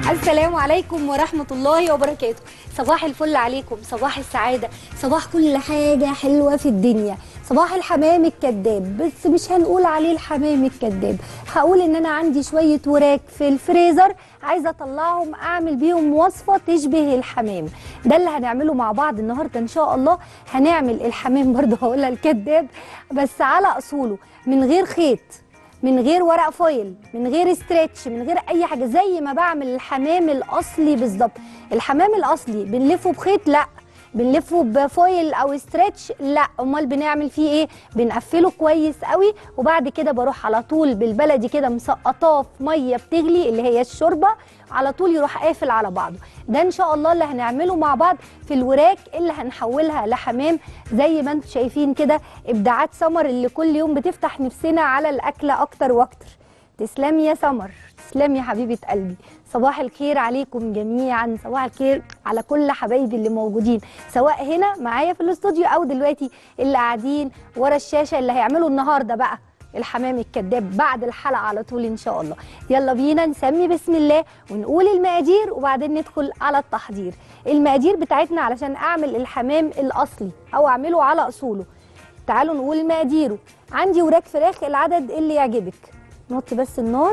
السلام عليكم ورحمة الله وبركاته صباح الفل عليكم صباح السعادة صباح كل حاجة حلوة في الدنيا صباح الحمام الكذاب بس مش هنقول عليه الحمام الكذاب هقول ان انا عندي شوية وراك في الفريزر عايزة اطلعهم اعمل بيهم وصفة تشبه الحمام ده اللي هنعمله مع بعض النهاردة ان شاء الله هنعمل الحمام برضه هقولها الكذاب بس على اصوله من غير خيط من غير ورق فويل من غير ستريتش من غير اي حاجه زي ما بعمل الحمام الاصلي بالظبط الحمام الاصلي بنلفه بخيط لا بنلفه بفويل او ستريتش لا امال بنعمل فيه ايه بنقفله كويس قوي وبعد كده بروح على طول بالبلدي كده مسقطاه في ميه بتغلي اللي هي الشوربه على طول يروح قافل على بعضه ده ان شاء الله اللي هنعمله مع بعض في الوراك اللي هنحولها لحمام زي ما انتم شايفين كده ابداعات سمر اللي كل يوم بتفتح نفسنا على الاكله اكتر واكتر تسلمي يا سمر تسلمي يا حبيبه قلبي صباح الخير عليكم جميعا صباح الخير على كل حبايبي اللي موجودين سواء هنا معايا في الاستوديو او دلوقتي اللي قاعدين ورا الشاشه اللي هيعملوا النهارده بقى الحمام الكذاب بعد الحلقه على طول ان شاء الله يلا بينا نسمي بسم الله ونقول المقادير وبعدين ندخل على التحضير المقادير بتاعتنا علشان اعمل الحمام الاصلي او اعمله على اصوله تعالوا نقول مقاديره عندي وراك فراخ العدد اللي يعجبك نوطي بس النار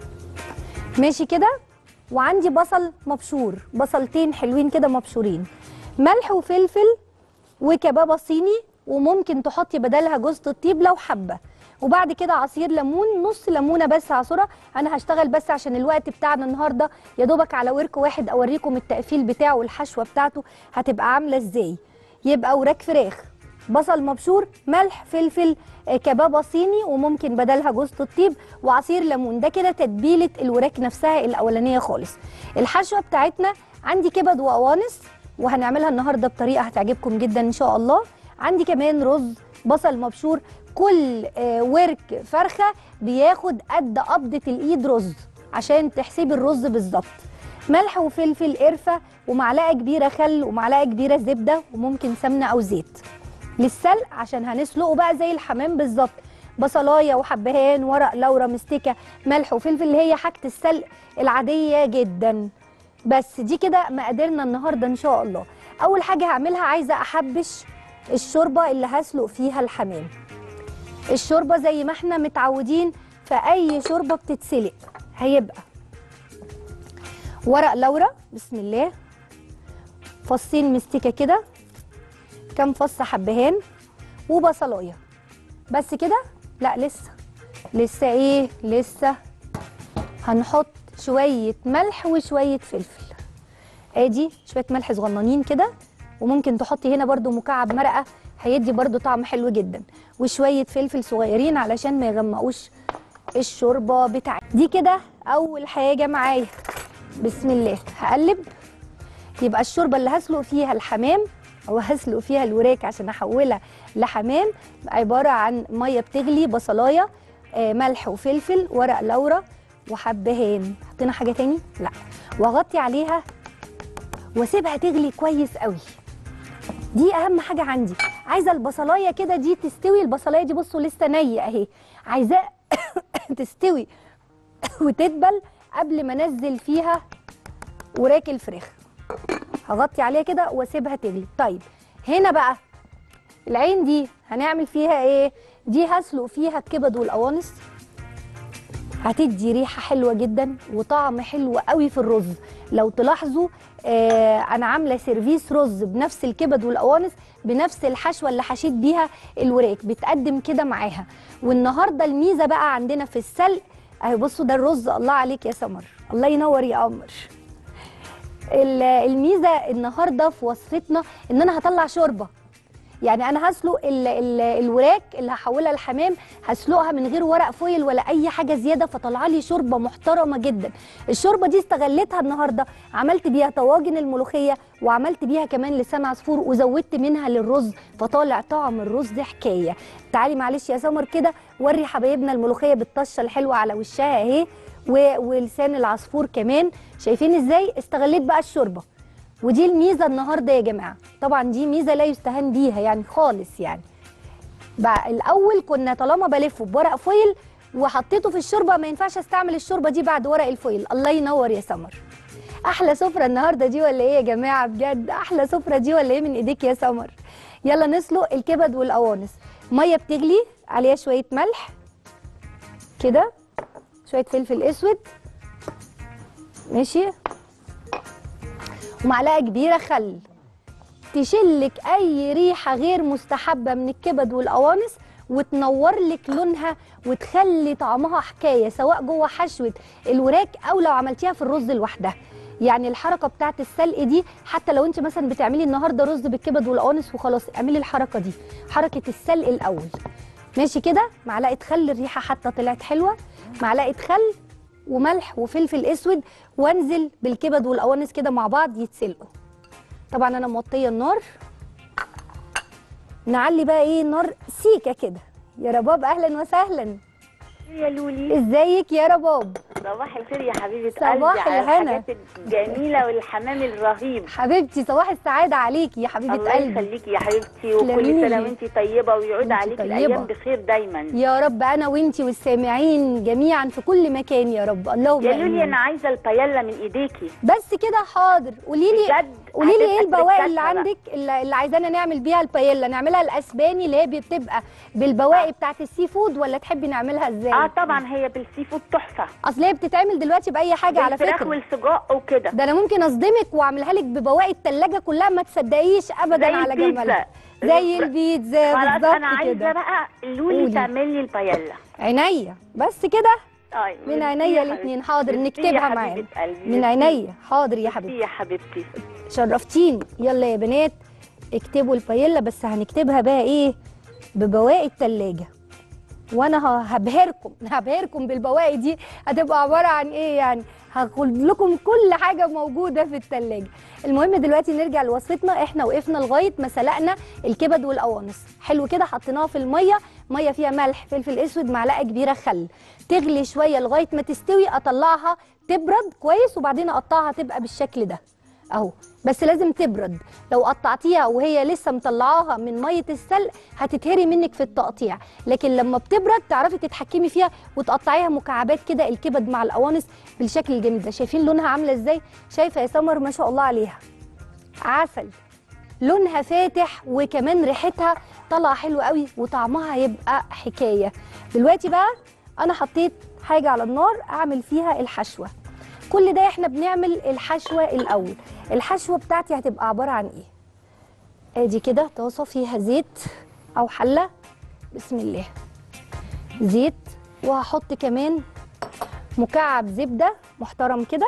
ماشي كده وعندي بصل مبشور بصلتين حلوين كده مبشورين ملح وفلفل وكبابه صيني وممكن تحطي بدلها جوزة الطيب لو حابه وبعد كده عصير ليمون نص ليمونه بس عصره انا هشتغل بس عشان الوقت بتاعنا النهارده يا دوبك على ورك واحد اوريكم التقفيل بتاعه والحشوه بتاعته هتبقى عامله ازاي يبقى وراك فراخ بصل مبشور ملح فلفل آه، كبابه صيني وممكن بدلها جوزة الطيب وعصير ليمون ده كده تتبيله الوراك نفسها الاولانيه خالص الحشوه بتاعتنا عندي كبد وقوانص وهنعملها النهارده بطريقه هتعجبكم جدا ان شاء الله عندي كمان رز بصل مبشور كل آه، ورك فرخه بياخد قد قبضه الايد رز عشان تحسبي الرز بالظبط ملح وفلفل قرفه ومعلقه كبيره خل ومعلقه كبيره زبده وممكن سمنه او زيت للسلق عشان هنسلقه بقى زي الحمام بالظبط بصلايه وحبهان ورق لورا مستكه ملح وفلفل اللي هي حاجه السلق العاديه جدا بس دي كده مقاديرنا النهارده ان شاء الله اول حاجه هعملها عايزه احبش الشوربه اللي هسلق فيها الحمام الشوربه زي ما احنا متعودين في اي شوربه بتتسلق هيبقى ورق لورا بسم الله فصين مستكه كده كام فص حبهان وبصلايه بس كده لا لسه لسه ايه لسه هنحط شويه ملح وشويه فلفل ادي شويه ملح صغننين كده وممكن تحطي هنا برده مكعب مرقه هيدي برده طعم حلو جدا وشويه فلفل صغيرين علشان ما يغمقوش الشوربه بتاعتي دي كده اول حاجه معايا بسم الله هقلب يبقى الشوربه اللي هسلق فيها الحمام او هسلق فيها الوراك عشان احولها لحمام عباره عن ميه بتغلي بصلايه آه، ملح وفلفل ورق لورا وحبهان حطينا حاجه تاني لا واغطي عليها واسيبها تغلي كويس قوي دي اهم حاجه عندي عايزه البصلايه كده دي تستوي البصلايه دي بصوا لسه نيه اهي عايزاه تستوي وتدبل قبل ما انزل فيها وراك الفراخ هغطي عليها كده واسيبها تغلي طيب هنا بقى العين دي هنعمل فيها ايه دي هسلق فيها الكبد والقوانص هتدي ريحه حلوه جدا وطعم حلو قوي في الرز لو تلاحظوا آه انا عامله سيرفيس رز بنفس الكبد والقوانص بنفس الحشوه اللي حشيت بيها الوراك بتقدم كده معاها والنهارده الميزه بقى عندنا في السلق اهي بصوا ده الرز الله عليك يا سمر الله ينور يا قمر ال- الميزه النهارده في وصفتنا ان انا هطلع شوربه يعني انا هسلق ال ال الوراك اللي هحولها لحمام هسلقها من غير ورق فويل ولا اي حاجه زياده فطلع لي شوربه محترمه جدا الشوربه دي استغلتها النهارده عملت بيها طواجن الملوخيه وعملت بيها كمان لسان عصفور وزودت منها للرز فطالع طعم الرز حكايه تعالي معلش يا سمر كده وري حبايبنا الملوخيه بالطشه الحلوه على وشها اهي و- ولسان العصفور كمان شايفين ازاي استغليت بقى الشوربه ودي الميزه النهارده يا جماعه طبعا دي ميزه لا يستهان بيها يعني خالص يعني بقى الاول كنا طالما بلفه بورق فويل وحطيته في الشوربه ما ينفعش استعمل الشوربه دي بعد ورق الفويل الله ينور يا سمر احلى سفره النهارده دي ولا ايه يا جماعه بجد احلى سفره دي ولا ايه من ايديك يا سمر يلا نسلق الكبد والقوانص ميه بتغلي عليها شويه ملح كده شويه فلفل اسود ماشي ومعلقه كبيره خل تشلك اي ريحه غير مستحبه من الكبد والقوانص وتنور لك لونها وتخلي طعمها حكايه سواء جوه حشوه الوراك او لو عملتيها في الرز لوحدها يعني الحركه بتاعت السلق دي حتى لو انت مثلا بتعملي النهارده رز بالكبد والقوانص وخلاص اعملي الحركه دي حركه السلق الاول ماشي كده معلقه خل الريحه حتى طلعت حلوه معلقه خل وملح وفلفل اسود وانزل بالكبد والقوانص كده مع بعض يتسلقوا طبعا انا موطيه النار نعلي بقى ايه النار سيكه كده يا رباب اهلا وسهلا يا لولي ازيك يا رباب صباح الخير يا حبيبه صباح قلبي على الهنا. الحاجات الجميله والحمام الرهيب حبيبتي صباح السعاده عليكي يا حبيبه الله قلبي يخليكي يا حبيبتي تسلمي وكل لي. سنه وانت طيبه ويعود وانتي عليك طيبة. الايام بخير دايما يا رب انا وانتي والسامعين جميعا في كل مكان يا رب اللهم يا لولي آمين. انا عايزه البايلا من ايديكي بس كده حاضر قولي لي بجد قولي لي ايه هتبقى البواقي اللي تركاتها بقى. عندك اللي اللي عايزانا نعمل بيها البايلا نعملها الاسباني اللي هي بتبقى بالبواقي بتاعت السي فود ولا تحبي نعملها ازاي اه طبعا هي بالسي فود تحفه اصل هي بتتعمل دلوقتي باي حاجه على بالفراخ فكره والسجق وكده ده انا ممكن اصدمك واعملها لك ببواقي التلاجة كلها ما تصدقيش ابدا زي على البيتزا. جمالها زي البيتزا خلاص بالظبط انا عايزه كده بقى لولي قولي. تعمل لي البايلا عينيا بس كده آه، من ميرسي عينيا يا الاثنين حبيبتي. حاضر ميرسي نكتبها يا معانا حبيبة قلبي. من ميرسي. عينيا حاضر يا ميرسي حبيبتي يا حبيبتي شرفتيني يلا يا بنات اكتبوا البايلا بس هنكتبها بقى ايه ببواقي التلاجة وانا ه- هبهركم هبهركم بالبواقي دي هتبقى عباره عن ايه يعني هقول لكم كل حاجه موجوده في التلاجة المهم دلوقتي نرجع لوصفتنا احنا وقفنا لغايه ما سلقنا الكبد والقوانص حلو كده حطيناها في الميه ميه فيها ملح فلفل اسود معلقه كبيره خل تغلي شويه لغايه ما تستوي اطلعها تبرد كويس وبعدين اقطعها تبقى بالشكل ده اهو بس لازم تبرد لو قطعتيها وهي لسه مطلعاها من ميه السلق هتتهري منك في التقطيع لكن لما بتبرد تعرفي تتحكمي فيها وتقطعيها مكعبات كده الكبد مع القوانص بالشكل الجميل ده شايفين لونها عامله ازاي شايفه يا سمر ما شاء الله عليها عسل لونها فاتح وكمان ريحتها طالعه حلوه قوي وطعمها هيبقى حكايه دلوقتي بقى انا حطيت حاجه على النار اعمل فيها الحشوه كل ده احنا بنعمل الحشوه الاول الحشوه بتاعتي هتبقى عباره عن ايه ادي كده طاسه فيها زيت او حله بسم الله زيت وهحط كمان مكعب زبده محترم كده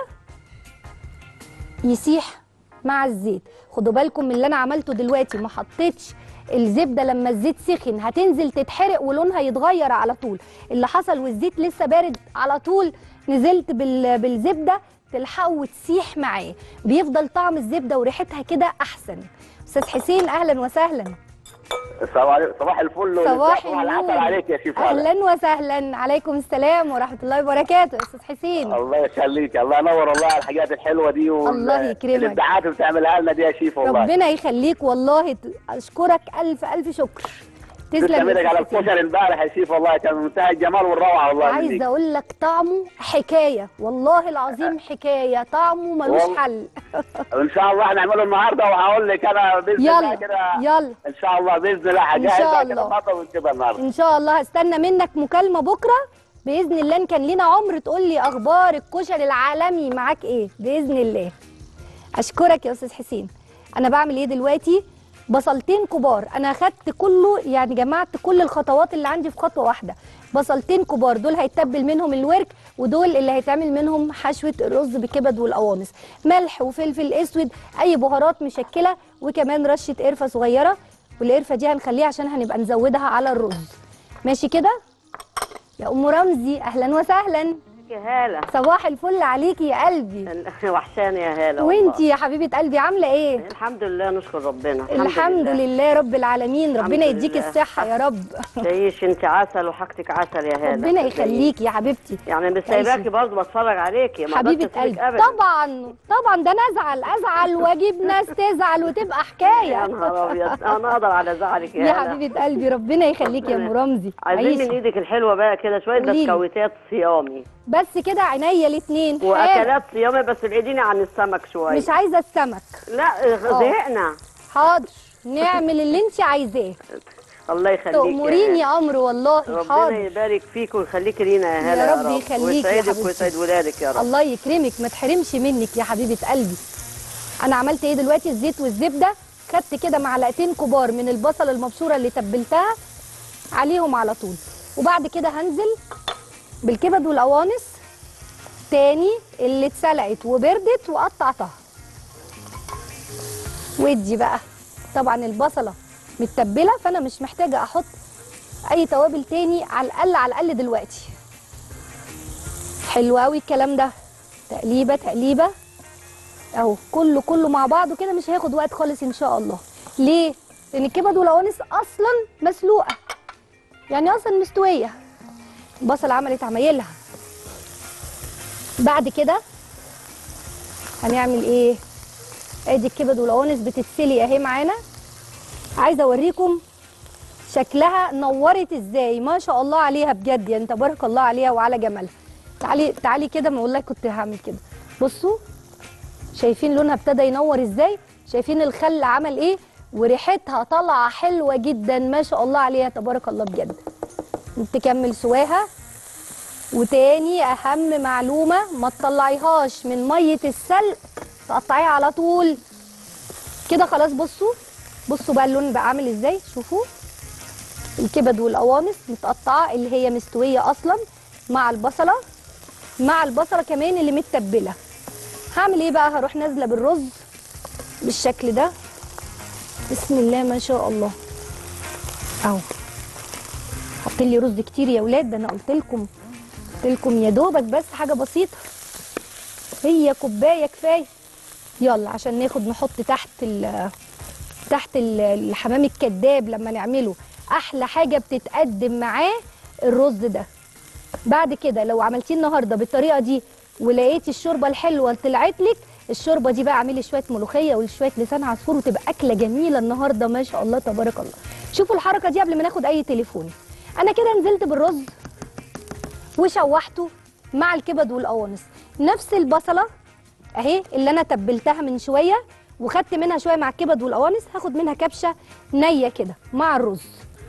يسيح مع الزيت خدوا بالكم من اللي انا عملته دلوقتي ما حطيتش الزبده لما الزيت سخن هتنزل تتحرق ولونها يتغير على طول اللي حصل والزيت لسه بارد على طول نزلت بال... بالزبده تلحقه وتسيح معاه بيفضل طعم الزبده وريحتها كده احسن استاذ حسين اهلا وسهلا السلام عليكم صباح الفل صباح والمساء العسل النور عليك يا شيف هلا. اهلا وسهلا عليكم السلام ورحمه الله وبركاته يا استاذ حسين الله يخليك الله ينور والله على الحاجات الحلوه دي وال- الله يكرمك. الابداعات اللي بتعملها لنا دي يا شيف والله ربنا يخليك والله ت- اشكرك الف الف شكر تسلم تسلم يا ايدك على أستاذ حسين. الكشري امبارح يا شيف والله كان منتهى الجمال والروعه والله عايزه منك. اقول لك طعمه حكايه والله العظيم حكايه طعمه ملوش والله. حل ان شاء الله هنعمله النهارده وهقول لك انا باذن الله يلا كده يلا ان شاء الله باذن الله إن هجهز شاء بقى كده الله. النهارده ونكتبها النهارده ان شاء الله هستنى منك مكالمه بكره باذن الله ان كان لينا عمر تقول لي اخبار الكشري العالمي معاك ايه باذن الله اشكرك يا استاذ حسين انا بعمل ايه دلوقتي بصلتين كبار انا اخدت كله يعني جمعت كل الخطوات اللي عندي في خطوه واحده بصلتين كبار دول هيتبل منهم الورك ودول اللي هيتعمل منهم حشوه الرز بالكبد والقوانص ملح وفلفل اسود اي بهارات مشكله وكمان رشه قرفه صغيره والقرفه دي هنخليها عشان هنبقى نزودها على الرز ماشي كده يا ام رمزي اهلا وسهلا يا هالة صباح الفل عليكي يا قلبي وحشاني يا هالة وانتي يا حبيبه قلبي عامله ايه والله. الحمد لله نشكر ربنا الحمد لله رب العالمين الحمد ربنا يديك لله. الصحه يا رب تعيش انت عسل وحاجتك عسل يا هالة ربنا يخليكي يا حبيبتي يعني مش تعيشي. سايباكي برضه بتفرج عليكي ما حبيبه أقدرش أسيبك قلبي أبداً. طبعا طبعا ده انا ازعل ازعل واجيب ناس تزعل وتبقى يا حكايه نهار ابيض انا اقدر على زعلك يا يا هالة حبيبه قلبي ربنا يخليكي يا ام رمزي عايزين من عيشي ايدك الحلوه بقى كده شويه قوليلي. بسكويتات صيامي بس بس كده عينيا الاثنين واكلات صيامي بس ابعديني عن السمك شوي مش عايزه السمك لا زهقنا حاضر نعمل اللي انت عايزاه الله يخليك تأمريني يا امر والله ربنا حاضر يبارك فيك ويخليك لينا يا يا هلا يا رب رب يخليك يا ويسعدك حبيبتي. ويسعد ولادك يا رب الله يكرمك ما تحرمش منك يا حبيبه قلبي انا عملت ايه دلوقتي الزيت والزبده خدت كده معلقتين كبار من البصل المبشوره اللي تبلتها عليهم على طول وبعد كده هنزل بالكبد والقوانص تاني اللي اتسلقت وبردت وقطعتها ودي بقى طبعا البصله متبله فانا مش محتاجه احط اي توابل تاني على الاقل على الاقل دلوقتي حلو قوي الكلام ده تقليبه تقليبه اهو كله كله مع بعضه كده مش هياخد وقت خالص ان شاء الله ليه لان الكبد والقوانص اصلا مسلوقه يعني اصلا مستويه البصل عملت عمايلها بعد كده هنعمل ايه ادي الكبد والقوانص بتتسلي اهي معانا عايزه اوريكم شكلها نورت ازاي ما شاء الله عليها بجد يعني تبارك الله عليها وعلى جمالها تعالي تعالي كده ما والله كنت هعمل كده بصوا شايفين لونها ابتدى ينور ازاي شايفين الخل عمل ايه وريحتها طالعه حلوه جدا ما شاء الله عليها تبارك الله بجد تكمل سواها وتاني اهم معلومه ما تطلعيهاش من ميه السلق تقطعيها على طول كده خلاص بصوا بصوا بقى اللون بقى عامل ازاي شوفوا الكبد والقوانص متقطعه اللي هي مستويه اصلا مع البصله مع البصله كمان اللي متبله هعمل ايه بقى هروح نازله بالرز بالشكل ده بسم الله ما شاء الله اهو حط لي رز كتير يا ولاد ده انا قلت لكم قلت لكم يا دوبك بس حاجه بسيطه هي كوبايه كفايه يلا عشان ناخد نحط تحت ال تحت ال- الحمام الكداب لما نعمله احلى حاجه بتتقدم معاه الرز ده بعد كده لو عملتيه النهارده بالطريقه دي ولقيتي الشوربه الحلوه اللي طلعت لك الشوربه دي بقى اعملي شويه ملوخيه وشويه لسان عصفور وتبقى اكله جميله النهارده ما شاء الله تبارك الله شوفوا الحركه دي قبل ما ناخد اي تليفون انا كده نزلت بالرز وشوحته مع الكبد والقوانص نفس البصله اهي اللي انا تبلتها من شويه وخدت منها شويه مع الكبد والقوانص هاخد منها كبشه نيه كده مع الرز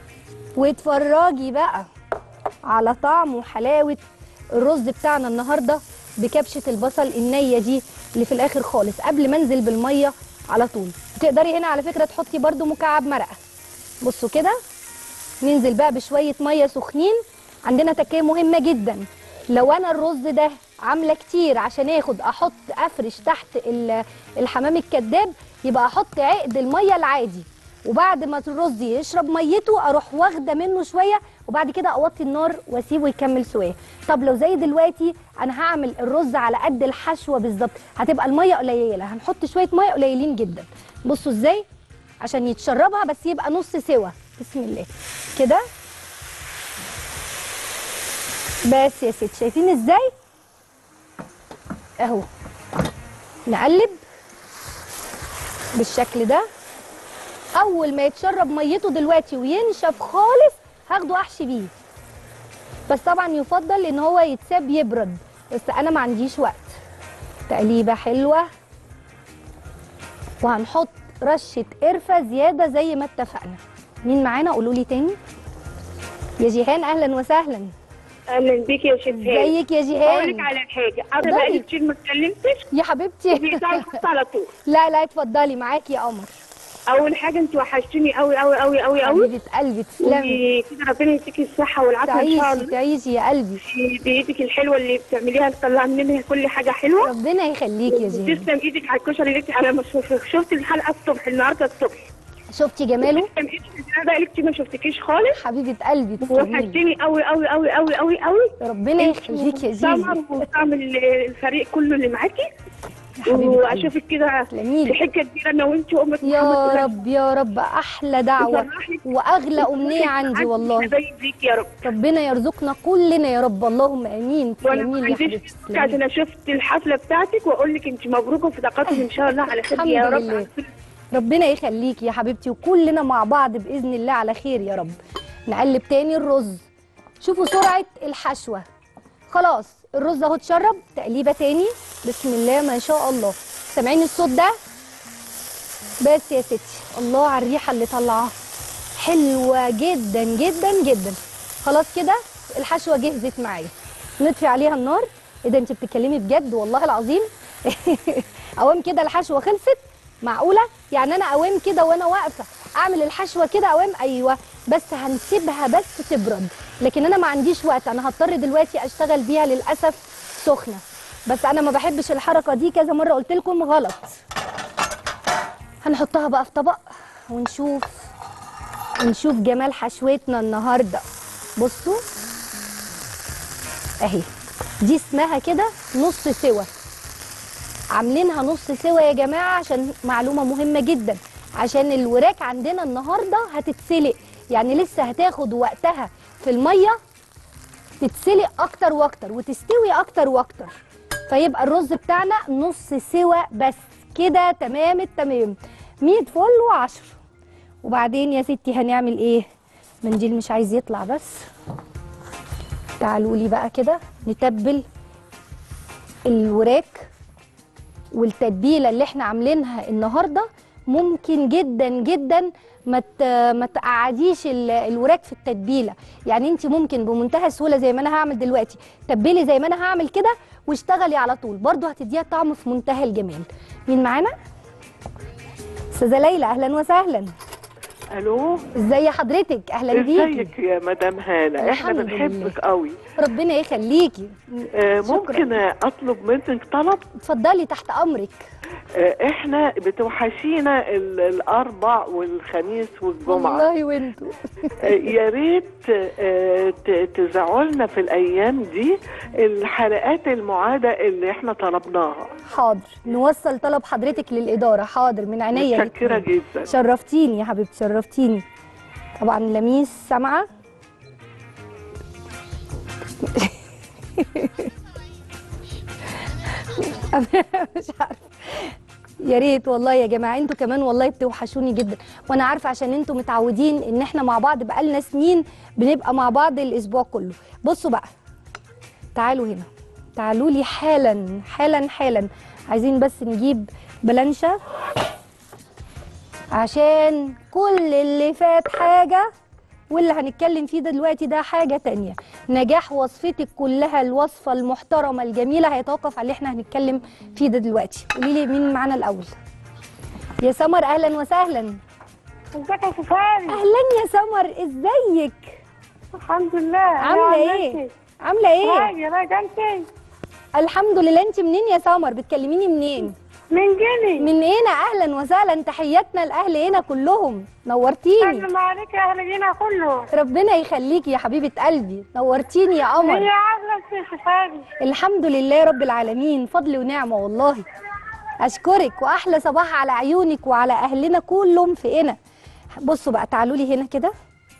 واتفرجي بقى على طعم وحلاوه الرز بتاعنا النهارده بكبشه البصل النيه دي اللي في الاخر خالص قبل ما انزل بالميه على طول تقدري هنا على فكره تحطي برده مكعب مرقه بصوا كده ننزل بقى بشويه ميه سخنين عندنا تكايه مهمه جدا لو انا الرز ده عامله كتير عشان اخد احط افرش تحت ال- الحمام الكداب يبقى احط عقد الميه العادي وبعد ما الرز يشرب ميته اروح واخده منه شويه وبعد كده اوطي النار واسيبه يكمل سواه طب لو زي دلوقتي انا هعمل الرز على قد الحشوه بالظبط هتبقى الميه قليله هنحط شويه ميه قليلين جدا بصوا ازاي عشان يتشربها بس يبقى نص سوا بسم الله كده بس يا ست شايفين ازاي اهو نقلب بالشكل ده اول ما يتشرب ميته دلوقتي وينشف خالص هاخده احشي بيه بس طبعا يفضل ان هو يتساب يبرد بس انا ما عنديش وقت تقليبه حلوه وهنحط رشه قرفه زياده زي ما اتفقنا مين معانا قولوا لي تاني يا جيهان اهلا وسهلا اهلا بيك يا شيخ هاني ازيك يا اقول لك جيهان على حاجه انا اتفضلي. بقالي كتير ما اتكلمتش يا حبيبتي وبيطلع الخط على طول لا لا اتفضلي معاكي يا قمر اول حاجه انت وحشتني قوي قوي قوي قوي قوي حبيبه قلبي تسلمي وكده ربنا يديكي الصحه والعافيه ان شاء تعيشي الله تعيشي يا قلبي بايدك الحلوه اللي بتعمليها تطلع منها كل حاجه حلوه ربنا يخليكي يا جيهان تسلم ايدك على الكشري اللي انت انا ما شوف- شفت الحلقه الصبح النهارده الصبح شفتي جماله تسلم ايدك انا بقالي كتير ما شفتكيش خالص حبيبه قلبي تسلمي وحشتني قوي قوي قوي قوي قوي قوي ربنا يخليكي يا سمر جيجي وطعم الفريق كله اللي معاكي يا حبيبه قلبي. واشوفك كده تسلمي في لي حته كبيره انا وانت وامك محمد يا ولا- رب يا رب احلى دعوه بصراحة واغلى امنيه عندي والله حبايب بيك يا رب ربنا يرزقنا كلنا يا رب اللهم امين وانا تسلمي ما لي يا عنديش حبيبتي فلوس تسلمي عشان انا شفت الحفله بتاعتك واقول لك انت مبروكه في دقاتك ان شاء الله على خير الحمد يا رب لله. ربنا يخليكي يا حبيبتي وكلنا مع بعض باذن الله على خير يا رب نقلب تاني الرز شوفوا سرعه الحشوه خلاص الرز اهو اتشرب تقليبه تاني بسم الله ما شاء الله سامعين الصوت ده بس يا ستي الله على الريحه اللي طالعه حلوه جدا جدا جدا خلاص كده الحشوه جهزت معايا نطفي عليها النار ايه ده انت بتتكلمي بجد والله العظيم اوام كده الحشوه خلصت معقوله يعني انا اوام كده وانا واقفه اعمل الحشوه كده اوام ايوه بس هنسيبها بس تبرد لكن انا ما عنديش وقت انا هضطر دلوقتي اشتغل بيها للاسف سخنه بس انا ما بحبش الحركه دي كذا مره قلت لكم غلط هنحطها بقى في طبق ونشوف ونشوف جمال حشوتنا النهارده بصوا اهي دي اسمها كده نص سوا عاملينها نص سوا يا جماعه عشان معلومه مهمه جدا عشان الوراك عندنا النهارده هتتسلق يعني لسه هتاخد وقتها في الميه تتسلق اكتر واكتر وتستوي اكتر واكتر فيبقى الرز بتاعنا نص سوا بس كده تمام التمام 100 فل و10 وبعدين يا ستي هنعمل ايه منديل مش عايز يطلع بس تعالوا لي بقى كده نتبل الوراك والتتبيله اللي احنا عاملينها النهارده ممكن جدا جدا ما ت- ما تقعديش ال- الوراك في التتبيله يعني انت ممكن بمنتهى السهوله زي ما انا هعمل دلوقتي تبلي زي ما انا هعمل كده واشتغلي على طول برضو هتديها طعم في منتهى الجمال مين معانا استاذه ليلى اهلا وسهلا الو ازي حضرتك اهلا بيكي ازيك يا مدام هاله احنا الحمد بنحبك لله. قوي ربنا يخليكي آه شكراً. ممكن اطلب منك طلب اتفضلي تحت امرك آه احنا بتوحشينا ال- الاربع والخميس والجمعه والله وانتوا آه يا ريت آه ت- تذاعوا لنا في الايام دي الحلقات المعاده اللي احنا طلبناها حاضر نوصل طلب حضرتك للإدارة حاضر من عينيا متشكره الاتنين. جدا شرفتيني يا حبيبتي شرفتيني طبعا لميس سامعة مش عارفة يا ريت والله يا جماعه انتوا كمان والله بتوحشوني جدا وانا عارفه عشان انتوا متعودين ان احنا مع بعض بقالنا سنين بنبقى مع بعض الاسبوع كله بصوا بقى تعالوا هنا تعالوا لي حالا حالا حالا عايزين بس نجيب بلانشا عشان كل اللي فات حاجة واللي هنتكلم فيه ده دلوقتي ده حاجة تانية نجاح وصفتك كلها الوصفة المحترمة الجميلة هيتوقف على اللي احنا هنتكلم فيه ده دلوقتي قولي لي مين معانا الأول يا سمر أهلا وسهلا ازيك يا سفاري أهلا يا سمر ازيك الحمد لله عاملة ايه عاملة ايه يا راجل انت الحمد لله انت منين يا سمر بتكلميني منين من جني من هنا اهلا وسهلا تحياتنا لاهل هنا كلهم نورتيني سلم عليك يا اهل جينا كله ربنا يخليكي يا حبيبه قلبي نورتيني يا هي قمر عامله يا سفاري الحمد لله رب العالمين فضل ونعمه والله اشكرك واحلى صباح على عيونك وعلى اهلنا كلهم في هنا بصوا بقى تعالوا لي هنا كده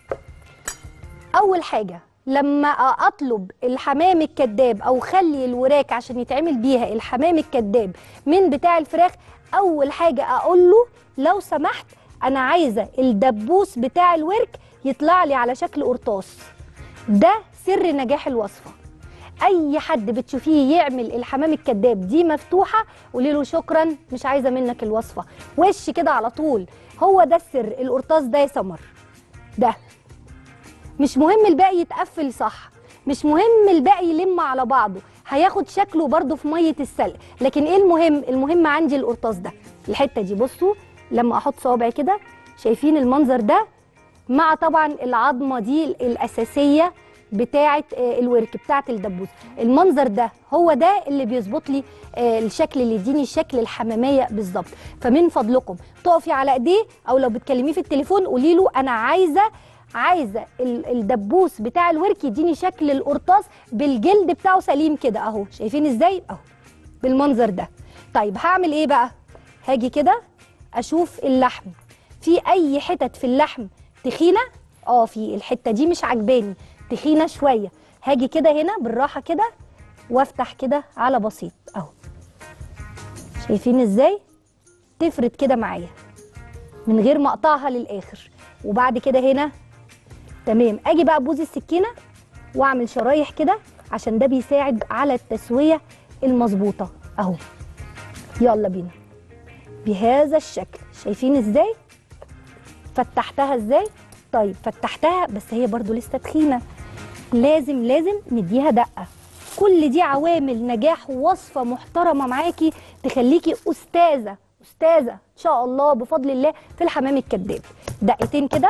اول حاجه لما اطلب الحمام الكذاب او خلي الوراك عشان يتعمل بيها الحمام الكذاب من بتاع الفراخ اول حاجه اقول له لو سمحت انا عايزه الدبوس بتاع الورك يطلع لي على شكل قرطاس ده سر نجاح الوصفه اي حد بتشوفيه يعمل الحمام الكذاب دي مفتوحه قولي له شكرا مش عايزه منك الوصفه وش كده على طول هو ده السر القرطاس ده يا سمر ده مش مهم الباقي يتقفل صح مش مهم الباقي يلم على بعضه هياخد شكله برضه في ميه السلق لكن ايه المهم المهم عندي القرطاس ده الحته دي بصوا لما احط صوابعي كده شايفين المنظر ده مع طبعا العظمه دي الاساسيه بتاعه آه، الورك بتاعه الدبوس المنظر ده هو ده اللي بيظبط لي آه، الشكل اللي يديني الشكل الحماميه بالظبط فمن فضلكم تقفي على ايديه او لو بتكلميه في التليفون قولي له انا عايزه عايزه ال- الدبوس بتاع الورك يديني شكل القرطاس بالجلد بتاعه سليم كده اهو شايفين ازاي اهو بالمنظر ده طيب هعمل ايه بقى هاجي كده اشوف اللحم في اي حتت في اللحم تخينه اه في الحته دي مش عجباني تخينه شويه هاجي كده هنا بالراحه كده وافتح كده على بسيط اهو شايفين ازاي تفرد كده معايا من غير ما اقطعها للاخر وبعد كده هنا تمام اجي بقى بوز السكينه واعمل شرايح كده عشان ده بيساعد على التسويه المظبوطه اهو يلا بينا بهذا الشكل شايفين ازاي فتحتها ازاي طيب فتحتها بس هي برضو لسه تخينه لازم لازم نديها دقه كل دي عوامل نجاح ووصفه محترمه معاكي تخليكي استاذه استاذه ان شاء الله بفضل الله في الحمام الكذاب دقتين كده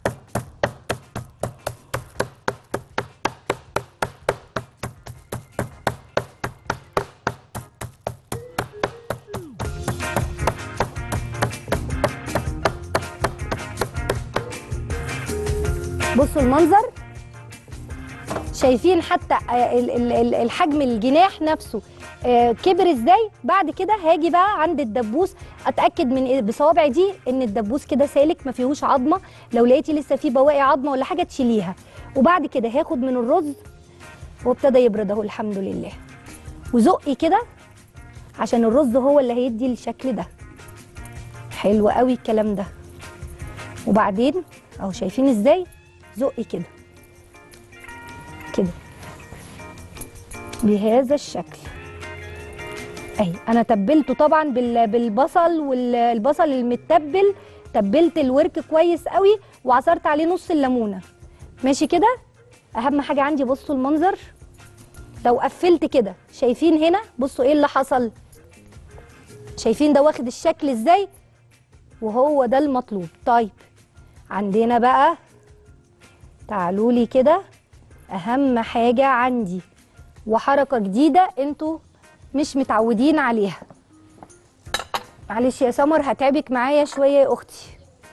بصوا المنظر شايفين حتى آه، ال- ال- ال- الحجم الجناح نفسه آه، كبر ازاي بعد كده هاجي بقى عند الدبوس اتاكد من إيه؟ بصوابعي دي ان الدبوس كده سالك ما فيهوش عظمه لو لقيتي لسه فيه بواقي عظمه ولا حاجه تشيليها وبعد كده هاخد من الرز وابتدى يبرد اهو الحمد لله وزقي كده عشان الرز هو اللي هيدي الشكل ده حلو قوي الكلام ده وبعدين اهو شايفين ازاي زقي كده كده بهذا الشكل اهي انا تبلته طبعا بال- بالبصل والبصل المتبل تبلت الورك كويس قوي وعصرت عليه نص الليمونه ماشي كده اهم حاجه عندي بصوا المنظر لو قفلت كده شايفين هنا بصوا ايه اللي حصل شايفين ده واخد الشكل ازاي وهو ده المطلوب طيب عندنا بقى تعالوا لي كده اهم حاجه عندي وحركه جديده انتوا مش متعودين عليها معلش يا سمر هتعبك معايا شويه يا اختي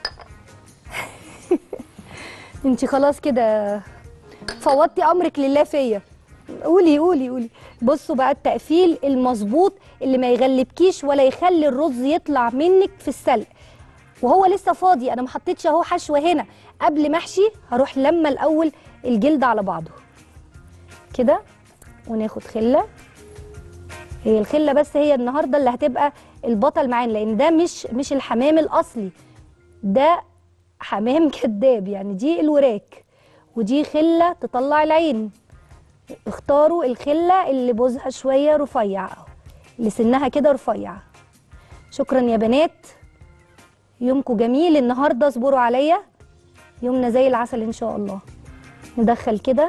انت خلاص كده فوضتي امرك لله فيا قولي قولي قولي بصوا بقى التقفيل المظبوط اللي ما يغلبكيش ولا يخلي الرز يطلع منك في السلق وهو لسه فاضي انا ما حطيتش اهو حشوه هنا قبل ما احشي هروح لما الاول الجلد على بعضه كده وناخد خله هي الخله بس هي النهارده اللي هتبقى البطل معانا لان ده مش مش الحمام الاصلي ده حمام كداب يعني دي الوراك ودي خله تطلع العين اختاروا الخله اللي بوزها شويه رفيع اهو اللي سنها كده رفيع شكرا يا بنات يومكم جميل النهارده اصبروا عليا يومنا زي العسل ان شاء الله ندخل كده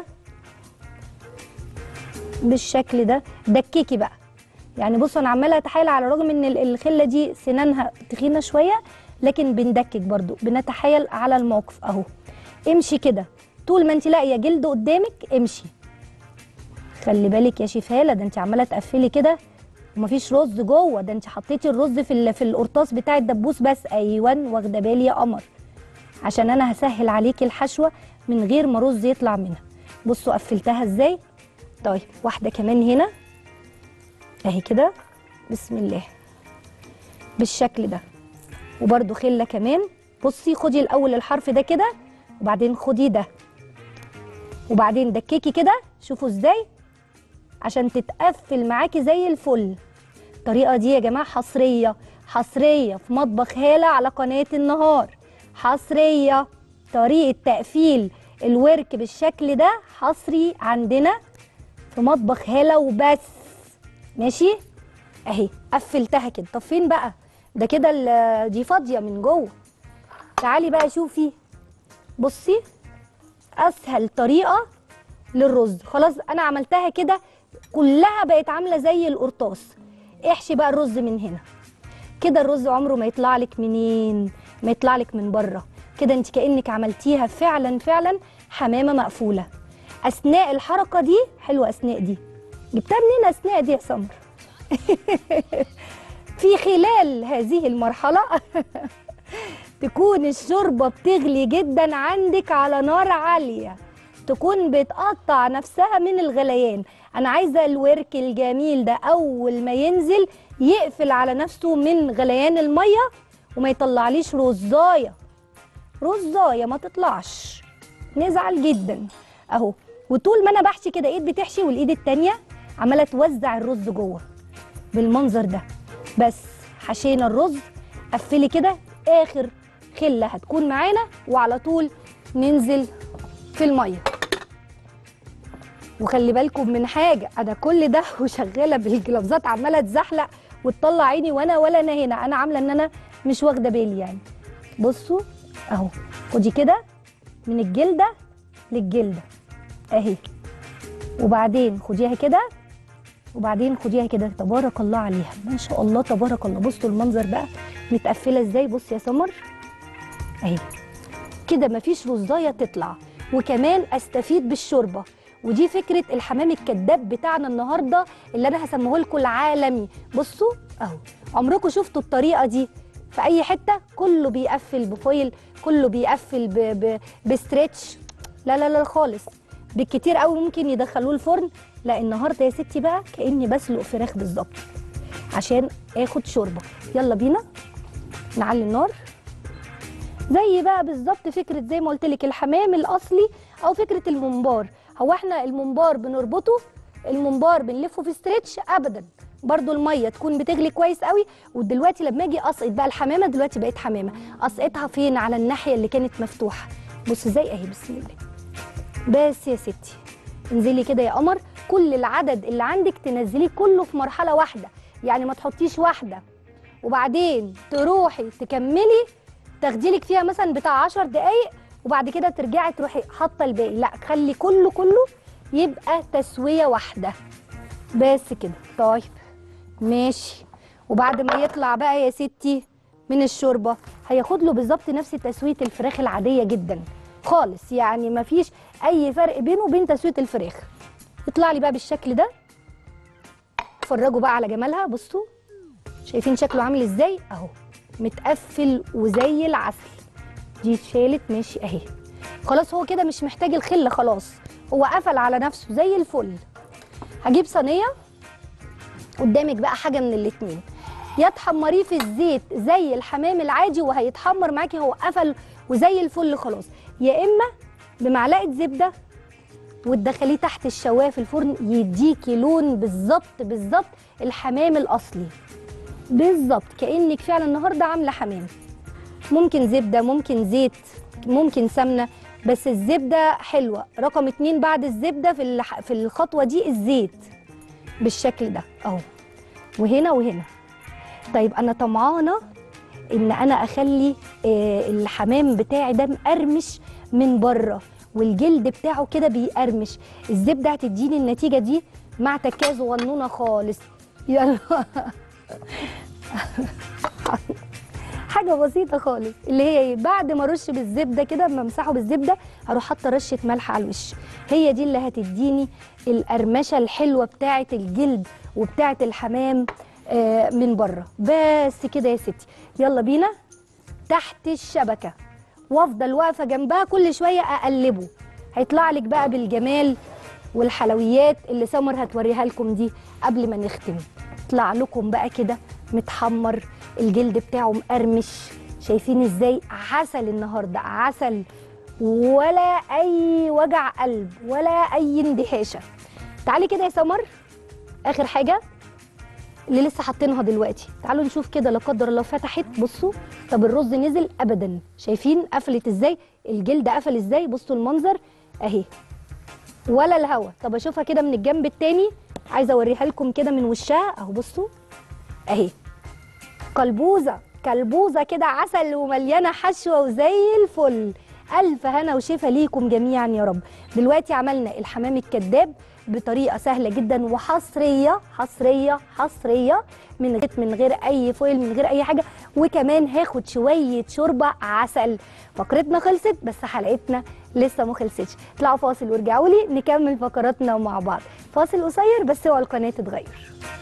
بالشكل ده دككي بقى يعني بصوا انا عماله اتحايل على الرغم ان ال- الخله دي سنانها تخينه شويه لكن بندكك برضو بنتحايل على الموقف اهو امشي كده طول ما انت لاقيه جلد قدامك امشي خلي بالك يا شيفاله ده انت عماله تقفلي كده ومفيش رز جوه ده انت حطيتي الرز في ال- في القرطاس بتاع الدبوس بس ايوان واخده بالي يا قمر عشان انا هسهل عليكي الحشوه من غير ما رز يطلع منها بصوا قفلتها ازاي طيب واحده كمان هنا اهي كده بسم الله بالشكل ده وبرده خله كمان بصي خدي الاول الحرف ده كده وبعدين خدي ده وبعدين دككي كده شوفوا ازاي عشان تتقفل معاكي زي الفل الطريقه دي يا جماعه حصريه حصريه في مطبخ هاله على قناه النهار حصريه طريقه تقفيل الورك بالشكل ده حصري عندنا في مطبخ هاله وبس ماشي اهي قفلتها كده طب فين بقى ده كده ال- دي فاضيه من جوه تعالي بقى شوفي بصي اسهل طريقه للرز خلاص انا عملتها كده كلها بقت عامله زي القرطاس احشي بقى الرز من هنا كده الرز عمره ما يطلع لك منين ما يطلع لك من بره كده انت كانك عملتيها فعلا فعلا حمامه مقفوله اثناء الحركه دي حلوه اثناء دي جبتها منين اثناء دي يا سمر في خلال هذه المرحله تكون الشوربه بتغلي جدا عندك على نار عاليه تكون بتقطع نفسها من الغليان انا عايزه الورك الجميل ده اول ما ينزل يقفل على نفسه من غليان الميه وما يطلعليش رزايه رزايه ما تطلعش نزعل جدا اهو وطول ما انا بحشي كده ايد بتحشي والايد التانيه عماله توزع الرز جوه بالمنظر ده بس حشينا الرز قفلي كده اخر خله هتكون معانا وعلى طول ننزل في الميه وخلي بالكم من حاجه انا كل ده وشغاله بالجلافزات عماله اتزحلق وتطلع عيني وانا ولا انا هنا انا عامله ان انا مش واخده بالي يعني بصوا اهو خدي كده من الجلده للجلده اهي وبعدين خديها كده وبعدين خديها كده تبارك الله عليها ما شاء الله تبارك الله بصوا المنظر بقى متقفله ازاي بص يا سمر اهي كده مفيش رزايه تطلع وكمان استفيد بالشوربه ودي فكره الحمام الكذاب بتاعنا النهارده اللي انا هسميه لكم العالمي بصوا اهو عمركم شفتوا الطريقه دي في اي حته كله بيقفل بفويل كله بيقفل ب... ب... بستريتش لا لا لا خالص بالكتير قوي ممكن يدخلوه الفرن لا النهارده يا ستي بقى كاني بسلق فراخ بالظبط عشان اخد شوربه يلا بينا نعلي النار زي بقى بالظبط فكره زي ما قلت لك الحمام الاصلي او فكره الممبار هو احنا الممبار بنربطه الممبار بنلفه في ستريتش ابدا برضو الميه تكون بتغلي كويس قوي ودلوقتي لما اجي اسقط بقى الحمامه دلوقتي بقت حمامه اسقطها فين على الناحيه اللي كانت مفتوحه بص ازاي اهي بسم الله بس يا ستي انزلي كده يا قمر كل العدد اللي عندك تنزليه كله في مرحله واحده يعني ما تحطيش واحده وبعدين تروحي تكملي تاخدي لك فيها مثلا بتاع 10 دقايق وبعد كده ترجعي تروحي حاطه الباقي لا خلي كله كله يبقى تسويه واحده بس كده طيب ماشي وبعد ما يطلع بقى يا ستي من الشوربه هياخد له بالظبط نفس تسويه الفراخ العاديه جدا خالص يعني ما فيش اي فرق بينه وبين تسويه الفراخ يطلع لي بقى بالشكل ده اتفرجوا بقى على جمالها بصوا شايفين شكله عامل ازاي اهو متقفل وزي العسل دي اتشالت ماشي اهي خلاص هو كده مش محتاج الخله خلاص هو قفل على نفسه زي الفل هجيب صينيه قدامك بقى حاجه من الاتنين يا تحمريه في الزيت زي الحمام العادي وهيتحمر معاكي هو قفل وزي الفل خلاص يا اما بمعلقه زبده وتدخليه تحت الشوايه في الفرن يديكي لون بالظبط بالظبط الحمام الاصلي بالظبط كانك فعلا النهارده عامله حمام ممكن زبده ممكن زيت ممكن سمنه بس الزبده حلوه رقم اتنين بعد الزبده في الح- في الخطوه دي الزيت بالشكل ده اهو وهنا وهنا طيب انا طمعانه ان انا اخلي آه، الحمام بتاعي ده مقرمش من بره والجلد بتاعه كده بيقرمش الزبده هتديني النتيجه دي مع تكايه صغنونه خالص يلا حاجه بسيطه خالص اللي هي ايه بعد ما ارش بالزبده كده اما امسحه بالزبده هروح حاطه رشه ملح على الوش هي دي اللي هتديني القرمشه الحلوه بتاعه الجلد وبتاعه الحمام آه، من بره بس كده يا ستي يلا بينا تحت الشبكه وافضل واقفه جنبها كل شويه اقلبه هيطلع لك بقى بالجمال والحلويات اللي سمر هتوريها لكم دي قبل ما نختم يطلع لكم بقى كده متحمر الجلد بتاعه مقرمش شايفين ازاي عسل النهارده عسل ولا اي وجع قلب ولا اي اندهاشه تعالي كده يا سمر اخر حاجه اللي لسه حاطينها دلوقتي تعالوا نشوف كده لا قدر الله فتحت بصوا طب الرز نزل ابدا شايفين قفلت ازاي الجلد قفل ازاي بصوا المنظر اهي ولا الهوا طب اشوفها كده من الجنب التاني عايزه اوريها لكم كده من وشها اهو بصوا اهي قلبوزه كلبوزه كده عسل ومليانه حشوه وزي الفل الف هنا وشفا ليكم جميعا يا رب دلوقتي عملنا الحمام الكذاب بطريقه سهله جدا وحصريه حصريه حصريه من غير من غير اي فويل من غير اي حاجه وكمان هاخد شويه شوربه عسل فقرتنا خلصت بس حلقتنا لسه ما خلصتش اطلعوا فاصل وارجعوا لي نكمل فقراتنا مع بعض فاصل قصير بس اوعى القناه تتغير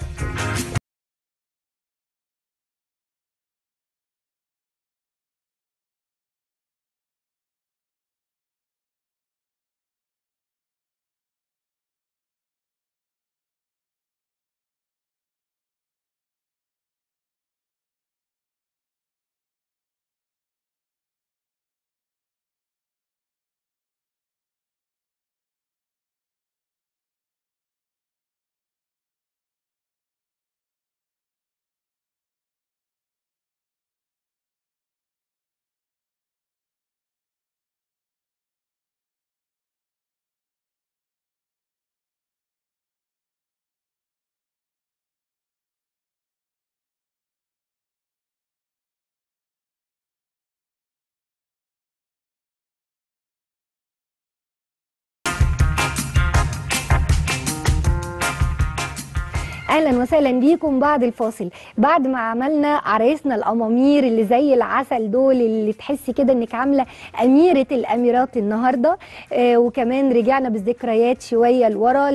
اهلا وسهلا بيكم بعد الفاصل بعد ما عملنا عرايسنا الامامير اللي زي العسل دول اللي تحسي كده انك عامله اميره الاميرات النهارده آه وكمان رجعنا بالذكريات شويه لورا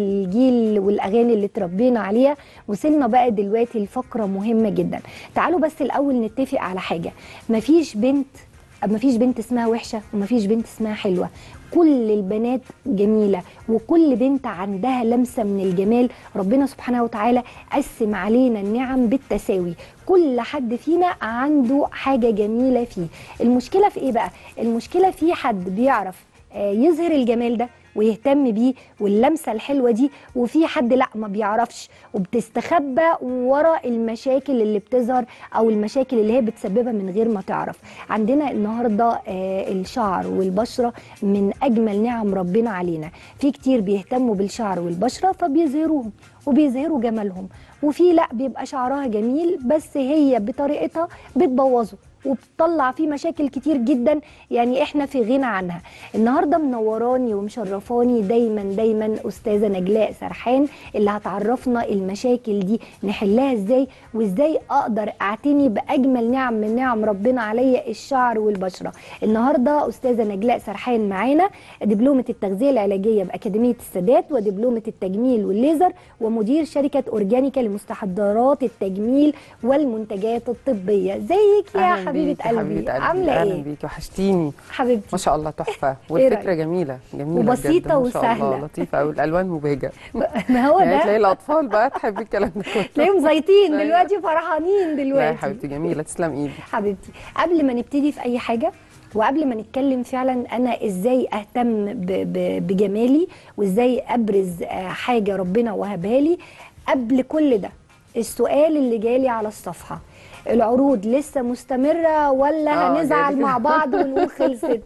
للجيل والاغاني اللي اتربينا عليها وصلنا بقى دلوقتي لفقره مهمه جدا تعالوا بس الاول نتفق على حاجه مفيش بنت مفيش بنت اسمها وحشه ومفيش بنت اسمها حلوه كل البنات جميله وكل بنت عندها لمسه من الجمال ربنا سبحانه وتعالى قسم علينا النعم بالتساوي كل حد فينا عنده حاجه جميله فيه المشكله في ايه بقى المشكله في حد بيعرف آه، يظهر الجمال ده ويهتم بيه واللمسه الحلوه دي وفي حد لا ما بيعرفش وبتستخبى ورا المشاكل اللي بتظهر او المشاكل اللي هي بتسببها من غير ما تعرف عندنا النهارده آه، الشعر والبشره من اجمل نعم ربنا علينا في كتير بيهتموا بالشعر والبشره فبيظهروهم وبيظهروا جمالهم وفي لا بيبقى شعرها جميل بس هي بطريقتها بتبوظه وبتطلع فيه مشاكل كتير جدا يعني احنا في غنى عنها النهارده منوراني ومشرفاني دايما دايما استاذه نجلاء سرحان اللي هتعرفنا المشاكل دي نحلها ازاي وازاي اقدر اعتني باجمل نعم من نعم ربنا عليا الشعر والبشره النهارده استاذه نجلاء سرحان معانا دبلومه التغذيه العلاجيه باكاديميه السادات ودبلومه التجميل والليزر ومدير شركه اورجانيكا لمستحضرات التجميل والمنتجات الطبيه زيك يا أهلاً حبيبه بيكي، قلبي عامله اهلا ايه بيكي وحشتيني حبيبتي ما شاء الله تحفه رأيك؟ والفكره جميله جميله وبسيطة جدا ما شاء الله وسهلة. لطيفه قوي الالوان مبهجه ما هو يعني ده تلاقي الاطفال بقى تحب الكلام ده كله تلاقيهم زيطين أيوة. دلوقتي فرحانين لا يا دلوقتي حبيبتي جميله تسلم ايدي حبيبتي قبل ما نبتدي في اي حاجه وقبل ما نتكلم فعلا انا ازاي اهتم ب- ب- بجمالي وازاي ابرز آه، حاجه ربنا وهبها لي قبل كل ده السؤال اللي جالي على الصفحه العروض لسه مستمره ولا آه، هنزعل جالي مع كده. بعض ونقول خلصت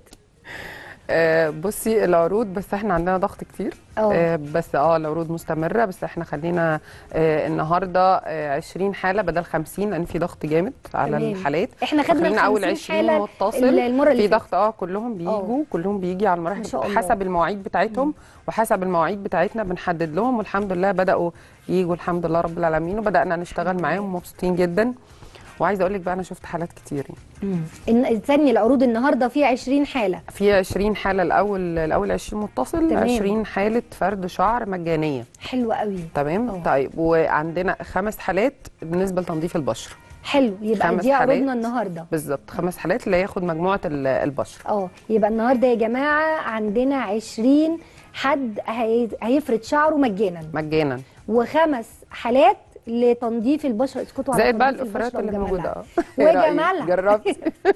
آه بصي العروض بس احنا عندنا ضغط كتير اه. آه بس اه العروض مستمره بس احنا خلينا آه النهارده آه 20 حاله بدل 50 لان في ضغط جامد على تمام. الحالات احنا خدنا خلينا ال اول 50 20 حالة متصل المرة اللي في فاتت. ضغط اه كلهم بيجوا كلهم بيجي على ما المراحل شاء الله. حسب المواعيد بتاعتهم وحسب المواعيد بتاعتنا بنحدد لهم والحمد لله بداوا يجوا الحمد لله رب العالمين وبدانا نشتغل معاهم مبسوطين جدا وعايزه اقول لك بقى انا شفت حالات كتير يعني. إن- استني العروض النهارده فيها 20 حاله في 20 حاله الاول الاول 20 متصل تمام. 20 حاله فرد شعر مجانيه حلوه قوي تمام أوه. طيب وعندنا خمس حالات بالنسبه لتنظيف البشره حلو يبقى خمس دي حالات. عروضنا النهارده بالظبط خمس حالات اللي هياخد مجموعه ال- البشره اه يبقى النهارده يا جماعه عندنا 20 حد هي... هيفرد شعره مجانا مجانا وخمس حالات لتنظيف البشره اسكتوا على زائد بقى تنظيف الافرات البشرة اللي وجمالها. موجوده اه إيه رأيك؟ وجمالها جربتي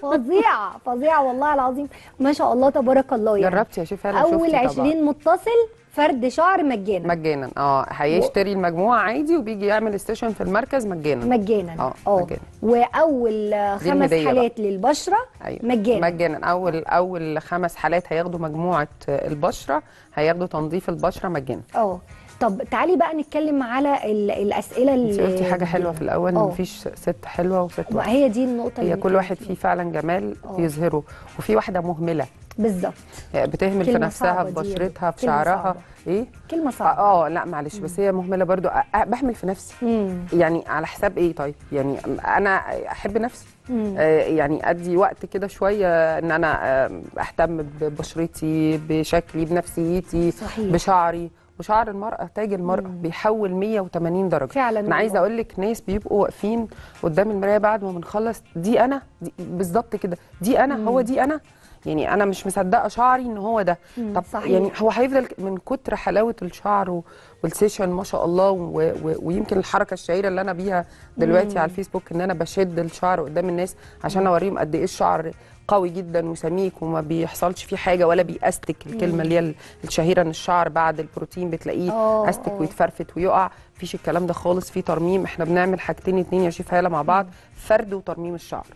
فظيعه فظيعه والله العظيم ما شاء الله تبارك الله يعني جربتي يا شيف هلا اول شفتي طبعا 20 متصل فرد شعر مجانا مجانا اه هيشتري المجموعه عادي وبيجي يعمل ستيشن في المركز مجانا مجانا اه اه مجانا واول آه، دي خمس الهدية حالات للبشره ايوه مجانا مجانا اول اول خمس حالات هياخدوا مجموعه البشره هياخدوا تنظيف البشره مجانا اه طب تعالي بقى نتكلم على ال- الاسئله انت اللي قلتي حاجه حلوه في الاول ان اه. مفيش ست حلوه وست ما وحشه هي دي النقطه اللي هي كل بنتكلم واحد فيها. فيه فعلا جمال اه. بيظهره وفي واحده مهمله بالظبط يعني بتهمل في كلمة نفسها صعبة في دي. بشرتها في كلمة شعرها صعبة. ايه كلمه صعبه اه, آه لا معلش بس هي مهمله برضو أ- أ- بحمل في نفسي امم يعني على حساب ايه طيب يعني انا احب نفسي مم. آه يعني ادي وقت كده شويه ان انا آه اهتم ببشرتي بشكلي بنفسيتي صحيح. بشعري وشعر المرأة تاج المرأة بيحول 180 درجة فعلا أنا عايزة والله. أقول لك ناس بيبقوا واقفين قدام المراية بعد ما بنخلص دي أنا دي بالظبط كده دي أنا هو دي أنا يعني أنا مش مصدقة شعري إن هو ده مم، طب صحيح. يعني هو هيفضل من كتر حلاوة الشعر و- والسيشن ما شاء الله و و ويمكن الحركة الشهيرة اللي أنا بيها دلوقتي على الفيسبوك إن أنا بشد الشعر قدام الناس عشان أوريهم قد إيه الشعر قوي جدا وسميك وما بيحصلش فيه حاجه ولا بيأستك الكلمه اللي هي الشهيره ان الشعر بعد البروتين بتلاقيه آه، استك آه. ويتفرفت ويقع مفيش الكلام ده خالص في ترميم احنا بنعمل حاجتين اتنين يا شيف هاله مع بعض فرد وترميم الشعر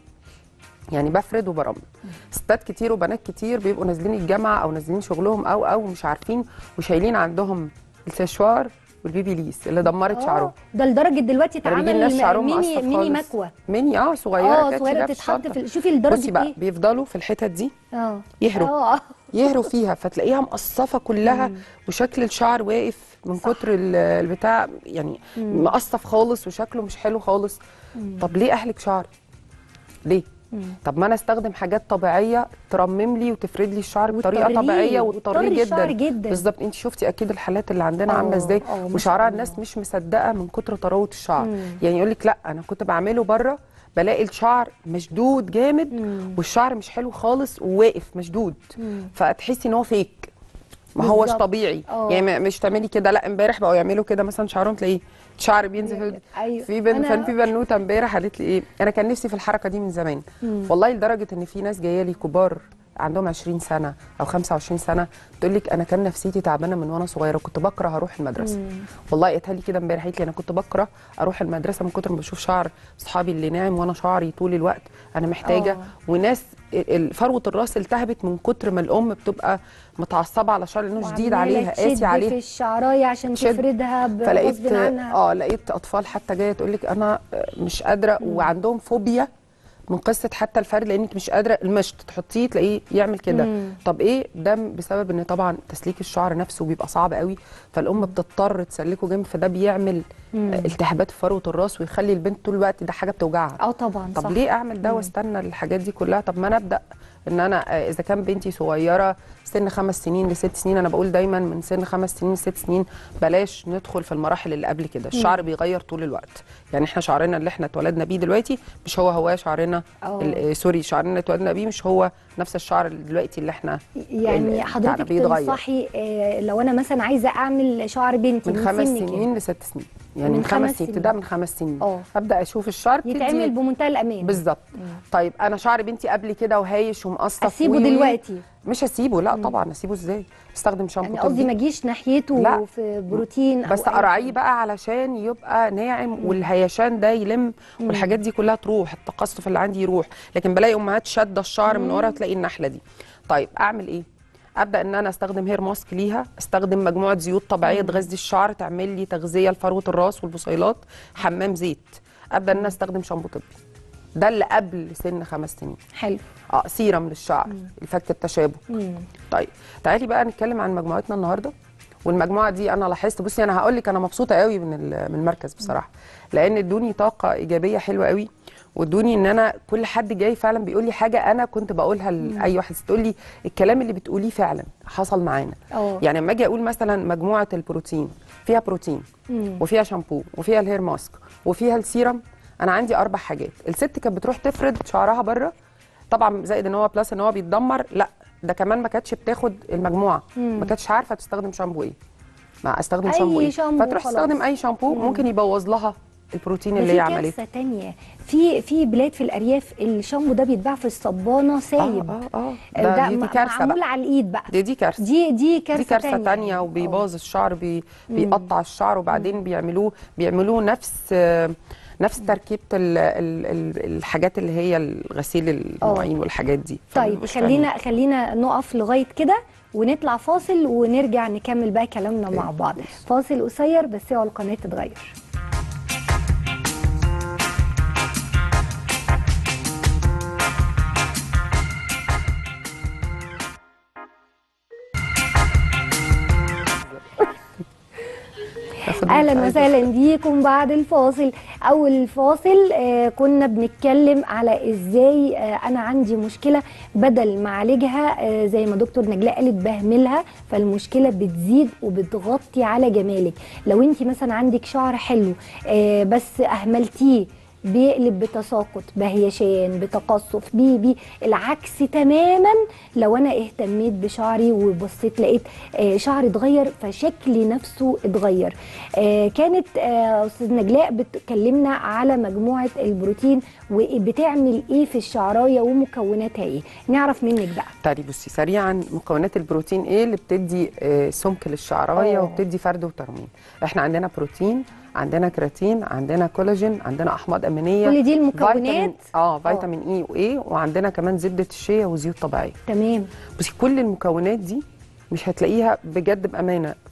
يعني بفرد وبرمم ستات كتير وبنات كتير بيبقوا نازلين الجامعه او نازلين شغلهم او او مش عارفين وشايلين عندهم السشوار والبيبي ليس اللي دمرت آه، شعرهم ده لدرجه دلوقتي كانوا بيجي اتعمل الناس شعرهم ميني مقصف ميني خالص. مكوه ميني اه صغيره اه كانت صغيره تجيبها بتتحط الشنطة. في ال- شوفي لدرجه بصي بقى ايه بيفضلوا في الحتت دي اه يهروا اه يهروا فيها فتلاقيها مقصفه كلها وشكل الشعر واقف من صح. كتر ال- البتاع يعني مقصف خالص وشكله مش حلو خالص طب ليه اهلك شعر ليه طب ما انا استخدم حاجات طبيعيه ترمم لي وتفرد لي الشعر بطريقه وتطريه، طبيعيه وتطري وتطريه الشعر جدا جدا. بالظبط انت شفتي اكيد الحالات اللي عندنا آه، عامله ازاي آه، ما شاء وشعرها الله. الناس مش مصدقه من كتر طراوه الشعر يعني يقول لك لا انا كنت بعمله بره بلاقي الشعر مشدود جامد والشعر مش حلو خالص وواقف مشدود فتحسي ان هو فيك ما هوش بالظبط. طبيعي آه. يعني ما- مش تعملي كده لا امبارح بقوا يعملوا كده مثلا شعرهم تلاقيه شعر بينزل أيوة. في بنت أنا- كان في بنوته امبارح قالت لي ايه انا كان نفسي في الحركه دي من زمان والله لدرجه ان في ناس جايه لي كبار عندهم 20 سنه او 25 سنه تقول لك انا كان نفسيتي تعبانه من وانا صغيره كنت بكره اروح المدرسه والله قالت لي كده امبارح قالت لي انا كنت بكره اروح المدرسه من كتر ما بشوف شعر اصحابي اللي ناعم وانا شعري طول الوقت انا محتاجه آه. وناس ال- ال- فروه الراس التهبت من كتر ما الام بتبقى متعصبه على شعر لانه شديد وعمالة عليها تشد قاسي عليها في الشعرايه عشان تشد. تفردها ب- فلقيت غصب عنها اه لقيت اطفال حتى جايه تقول لك انا مش قادره وعندهم فوبيا من قصه حتى الفرد لانك مش قادره المشط تحطيه تلاقيه يعمل كده طب ايه ده بسبب ان طبعا تسليك الشعر نفسه بيبقى صعب قوي فالام بتضطر تسلكه جامد فده بيعمل التهابات في فروه الراس ويخلي البنت طول الوقت ده حاجه بتوجعها اه طبعا طب صح. ليه اعمل ده واستنى الحاجات دي كلها طب ما انا ابدا ان انا آه، اذا كان بنتي صغيره سن خمس سنين لست سنين انا بقول دايما من سن خمس سنين لست سنين بلاش ندخل في المراحل اللي قبل كده الشعر بيغير طول الوقت يعني احنا شعرنا اللي احنا اتولدنا بيه دلوقتي مش هو هو شعرنا أه. ال- آه، سوري شعرنا اللي اتولدنا بيه مش هو نفس الشعر اللي دلوقتي اللي احنا يعني ال- بتاعنا حضرتك بيتغير. تنصحي آه، لو انا مثلا عايزه اعمل شعر بنتي من من, خمس سن كام؟ سنين لست سنين يعني من من خمس خمس سنين سنين. ابتداء من خمس سنين أه. ابدا اشوف الشعر يتعمل بتدي- بمنتهى الامان بالظبط طيب انا شعر بنتي قبل كده وهايش ومقصف اسيبه وي- وي. دلوقتي مش هسيبه لا طبعا اسيبه ازاي استخدم شامبو يعني قصدي طبي. ما اجيش ناحيته لا. في بروتين أو بس أي اراعيه حاجة. بقى علشان يبقى ناعم والهيشان ده يلم والحاجات دي كلها تروح التقصف اللي عندي يروح لكن بلاقي امهات شاده الشعر من ورا تلاقي النحله دي طيب اعمل ايه ابدا ان انا استخدم هير ماسك ليها استخدم مجموعه زيوت طبيعيه تغذي الشعر تعمل لي تغذيه لفروه الراس والبصيلات حمام زيت ابدا ان انا استخدم شامبو طبي ده اللي قبل سن خمس سنين حلو اه سيرم للشعر الفك التشابك طيب تعالي بقى نتكلم عن مجموعتنا النهارده والمجموعه دي انا لاحظت بصي انا هقول لك انا مبسوطه قوي من ال- من المركز بصراحه لان ادوني طاقه ايجابيه حلوه قوي وادوني ان انا كل حد جاي فعلا بيقول لي حاجه انا كنت بقولها لاي واحد تقول لي الكلام اللي بتقوليه فعلا حصل معانا اه. يعني لما اجي اقول مثلا مجموعه البروتين فيها بروتين وفيها شامبو وفيها الهير ماسك وفيها السيرم انا عندي اربع حاجات الست كانت بتروح تفرد شعرها بره طبعا زائد ان هو بلس ان هو بيتدمر لا ده كمان ما كانتش بتاخد المجموعه ما كانتش عارفه تستخدم شامبو ايه ما استخدم أي شامبو ايه شامبو فتروح خلاص. تستخدم اي شامبو ممكن يبوظ لها البروتين ده اللي في هي عملته كارثه تانية في في بلاد في الارياف الشامبو ده بيتباع في الصبانه سايب اه اه اه ده دي, دي م- كارثه معمول بقى على الايد بقى دي دي كارثه دي دي كارثه دي كارثه تانية, تانية يعني. وبيبوظ الشعر بي بيقطع الشعر وبعدين بيعملوه بيعملوه نفس آه، نفس تركيبه ال ال ال الحاجات اللي هي الغسيل المواعين والحاجات دي طيب فمبيبقوش فاهمين. خلينا خلينا نقف لغايه كده ونطلع فاصل ونرجع نكمل بقى كلامنا مع بعض فاصل قصير بس اوعوا القناه تتغير تاخد اهلا الفايدة. وسهلا بيكم بعد الفاصل اول فاصل آه كنا بنتكلم على ازاي آه انا عندي مشكله بدل ما اعالجها آه زي ما دكتور نجلاء قالت بهملها فالمشكله بتزيد وبتغطي على جمالك لو انت مثلا عندك شعر حلو آه بس اهملتيه بيقلب بتساقط بهيشان بتقصف بي بي العكس تماما لو انا اهتميت بشعري وبصيت لقيت آه شعري اتغير فشكلي نفسه اتغير آه كانت آه استاذ نجلاء بتكلمنا على مجموعه البروتين وبتعمل ايه في الشعرايه ومكوناتها ايه نعرف منك بقى تعالي بصي سريعا مكونات البروتين ايه اللي بتدي آه، سمك للشعرايه أوه. وبتدي فرد وترميم احنا عندنا بروتين عندنا كراتين عندنا كولاجين عندنا احماض امينيه كل دي المكونات؟ فيتامين اه فيتامين اي وايه وعندنا كمان زبده الشيا وزيوت طبيعيه تمام بصي كل المكونات دي مش هتلاقيها بجد بامانه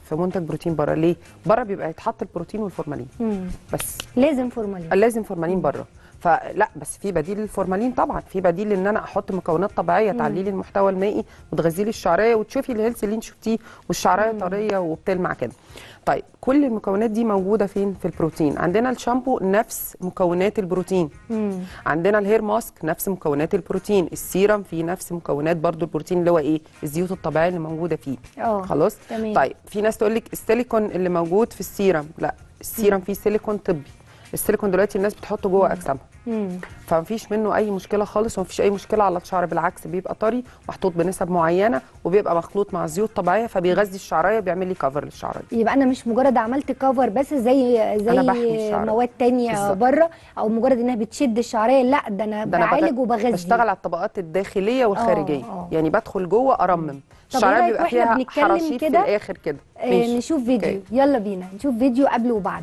في منتج بروتين بره ليه بره بيبقى يتحط البروتين والفورمالين مم. بس لازم فورمالين لازم فورمالين بره فلا بس في بديل للفورمالين طبعا في بديل ان انا احط مكونات طبيعيه تعلي لي المحتوى المائي وتغذي لي الشعريه وتشوفي الهيلث اللي انت شفتيه والشعريه طريه وبتلمع كده طيب كل المكونات دي موجوده فين في البروتين عندنا الشامبو نفس مكونات البروتين مم. عندنا الهير ماسك نفس مكونات البروتين السيرم فيه نفس مكونات برضو البروتين اللي هو ايه الزيوت الطبيعيه اللي موجوده فيه اه خلاص تمام. طيب في ناس تقول لك السيليكون اللي موجود في السيرم لا السيرم فيه سيليكون طبي السيليكون دلوقتي الناس بتحطه جوه اجسامها مم. فمفيش منه اي مشكله خالص ومفيش اي مشكله على الشعر بالعكس بيبقى طري محطوط بنسب معينه وبيبقى مخلوط مع زيوت طبيعيه فبيغذي الشعريه بيعمل لي كفر للشعريه يبقى انا مش مجرد عملت كفر بس زي أنا بحمي زي الشعر. مواد تانية بالظبط. بره او مجرد انها بتشد الشعريه لا ده انا ده انا بعالج بت- وبغذي بشتغل على الطبقات الداخليه والخارجيه آه. يعني بدخل جوه ارمم طب الشعريه إيه رأيك بيبقى وإحنا فيها بنتكلم حراشيف في كده؟ الاخر كده آه ماشي. نشوف فيديو أوكي. يلا بينا نشوف فيديو قبل وبعد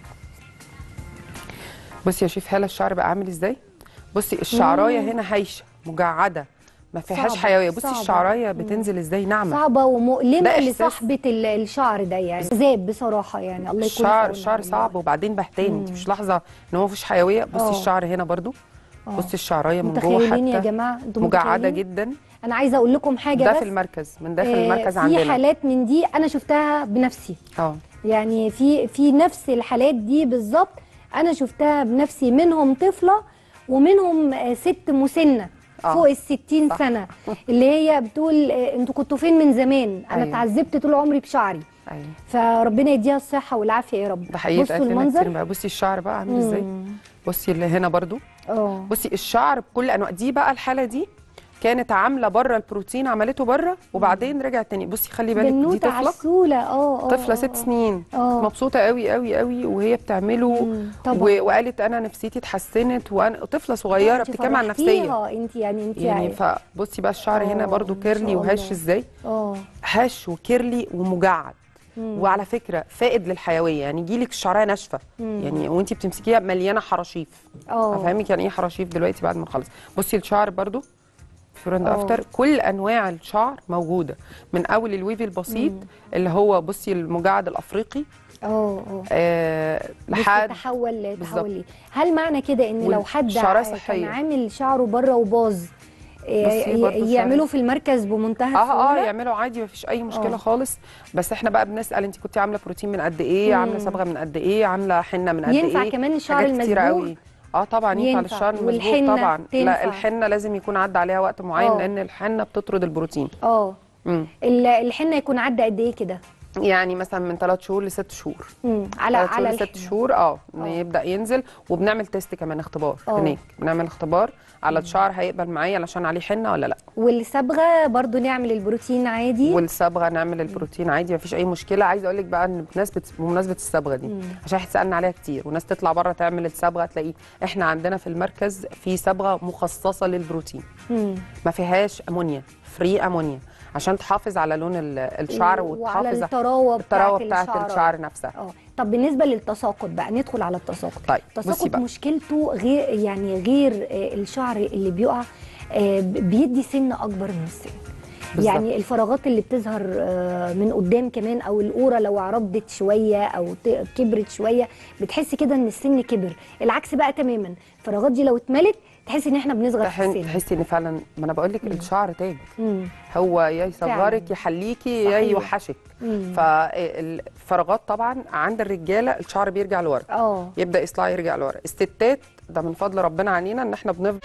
بصي يا شيف هاله الشعر بقى عامل ازاي بصي الشعرايه هنا هايشه مجعده ما فيهاش صعبة، حيويه بصي صعبة. الشعرايه بتنزل ازاي ناعمه صعبه ومؤلمه ده إحساس. لصاحبه ال- الشعر ده يعني زاب بصراحه يعني الله يكون في الشعر عونها الشعر والله. صعب وبعدين بهتان انت مش لاحظه ان هو مفيش حيويه بصي آه. الشعر هنا برضو آه. بصي الشعرايه من جوه متخيلين يا حتى جماعه انتوا مجعده متخيلين؟ جدا انا عايزه اقول لكم حاجه ده بس في المركز من داخل آه، المركز في عندنا حالات من دي انا شفتها بنفسي اه يعني في في نفس الحالات دي بالظبط انا شفتها بنفسي منهم طفله ومنهم آه، ست مسنه آه. فوق ال 60 صح. سنه اللي هي بتقول آه، انتوا كنتوا فين من زمان انا أيوة. اتعذبت طول عمري بشعري ايوه فربنا يديها الصحه والعافيه يا رب ده حقيقي بصوا اتقالت لنا كتير المنظر بقى بصي الشعر بقى عامل ازاي بصي اللي هنا برضو اه بصي الشعر بكل انواع دي بقى الحاله دي كانت عامله بره البروتين عملته بره وبعدين رجعت تاني بصي خلي بالك دي بنوته طفله عسوله اه اه طفله آه، ست آه. سنين آه. مبسوطه قوي قوي قوي وهي بتعمله مم، طبعا. و... وقالت انا نفسيتي اتحسنت وانا طفله صغيره أنت بتتكلم عن نفسيه فرحتيها انت يعني انت يعني فبصي بقى الشعر هنا آه، برضو ما كيرلي شاء وهش الله. ازاي اه هش وكيرلي ومجعد وعلى فكره فائد للحيويه يعني يجيلك الشعريه ناشفه يعني وانت بتمسكيها مليانه حراشيف اه افهمك يعني ايه حراشيف دلوقتي بعد ما نخلص بصي الشعر برضو بيفور اند آه. افتر كل انواع الشعر موجوده من اول الويفي البسيط اللي هو بصي المجعد الافريقي اه اه آه بس لحد تحول بالظبط. تحول ليه هل معنى كده ان لو حد والشعرية ع- صحية. كان عامل شعره بره وباظ آه، بصي برضو ي- يعملوا الشعرية. في المركز بمنتهى اه اه السهوله يعملوا عادي مفيش اي مشكله آه. خالص بس احنا بقى بنسال انت كنت عامله بروتين من قد ايه عامله صبغه من قد ايه عامله حنه من قد ايه ينفع كمان الشعر حاجات كتيرة المسبوغ؟ قوي اه طبعا ينفع ينفع. للشعر المسبوغ والحنة طبعا تنفع. لا الحنه لازم يكون عدى عليها وقت معين آه. لان الحنه بتطرد البروتين اه مم. ال- الحنه يكون عدى قد ايه كده يعني مثلا من 3 شهور لست شهور مم. على ثلاث على شهور لست الحنة. شهور اه آه. يبدا ينزل وبنعمل تيست كمان اختبار آه. هناك بنعمل اختبار على الشعر هيقبل معايا علشان عليه حنه ولا لا والصبغه برضو نعمل البروتين عادي والصبغه نعمل البروتين عادي مفيش اي مشكله عايزه اقول لك بقى ان بمناسبه بمناسبه الصبغه دي عشان احنا سالنا عليها كتير وناس تطلع بره تعمل الصبغه تلاقيه احنا عندنا في المركز في صبغه مخصصه للبروتين مم. ما فيهاش امونيا فري امونيا عشان تحافظ على لون ال- الشعر وعلى وتحافظ الطراوه الطراوه بتاعت بتاعت الشعر. الشعر نفسها اه طب بالنسبه للتساقط بقى ندخل على التساقط طيب، بصي التساقط بقى. مشكلته غير يعني غير آه، الشعر اللي بيقع آه، بيدي سن اكبر من السن بالظبط. يعني الفراغات اللي بتظهر آه، من قدام كمان او القوره لو عرضت شويه او ت- كبرت شويه بتحس كده ان السن كبر العكس بقى تماما الفراغات دي لو اتملت تحس ان احنا بنصغر في تحن- السن تحسي ان فعلا ما انا بقول لك الشعر تاج مم. هو يا فعلاً. يصغرك يحليكي يا صحيح. يوحشك مم. فالفراغات طبعا عند الرجاله الشعر بيرجع لورا اه يبدا يطلع يرجع لورا الستات ده من فضل ربنا علينا ان احنا بنفضل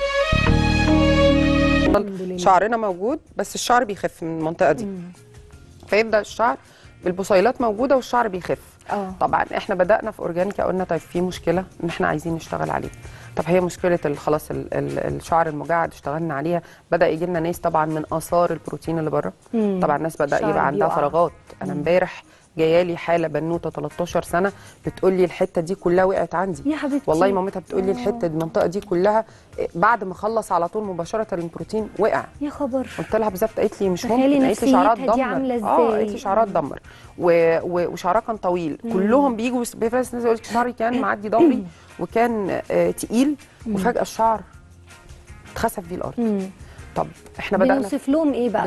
لله. شعرنا موجود بس الشعر بيخف من المنطقه دي فيبدا الشعر البصيلات موجوده والشعر بيخف اه طبعا احنا بدانا في اورجانيكا قلنا طيب في مشكله ان احنا عايزين نشتغل عليه طب هي مشكله ال- خلاص ال- ال- الشعر المجعد اشتغلنا عليها بدا يجي لنا ناس طبعا من اثار البروتين اللي بره مم. طبعا الناس بدا الشعر يبقى عندها بيقع. فراغات انا امبارح جايه لي حاله بنوته 13 سنه بتقول لي الحته دي كلها وقعت عندي يا حبيبتي والله مامتها بتقول لي الحته دي المنطقه دي كلها إيه، بعد ما خلص على طول مباشره البروتين وقع يا خبر قلت لها بالظبط قالت لي مش تخيلي ممكن قالت لي شعرها نفسيتها دي اتدمر عاملة اه إزاي؟ قالت لي شعرها اتدمر و- و- وشعرها كان طويل كلهم بيجوا بس- في ناس يقول لك شعري كان معدي ظهري وكان آه تقيل وفجاه الشعر اتخسف بيه الارض مم. طب احنا بدانا بنوصف لهم ايه بقى بالظبط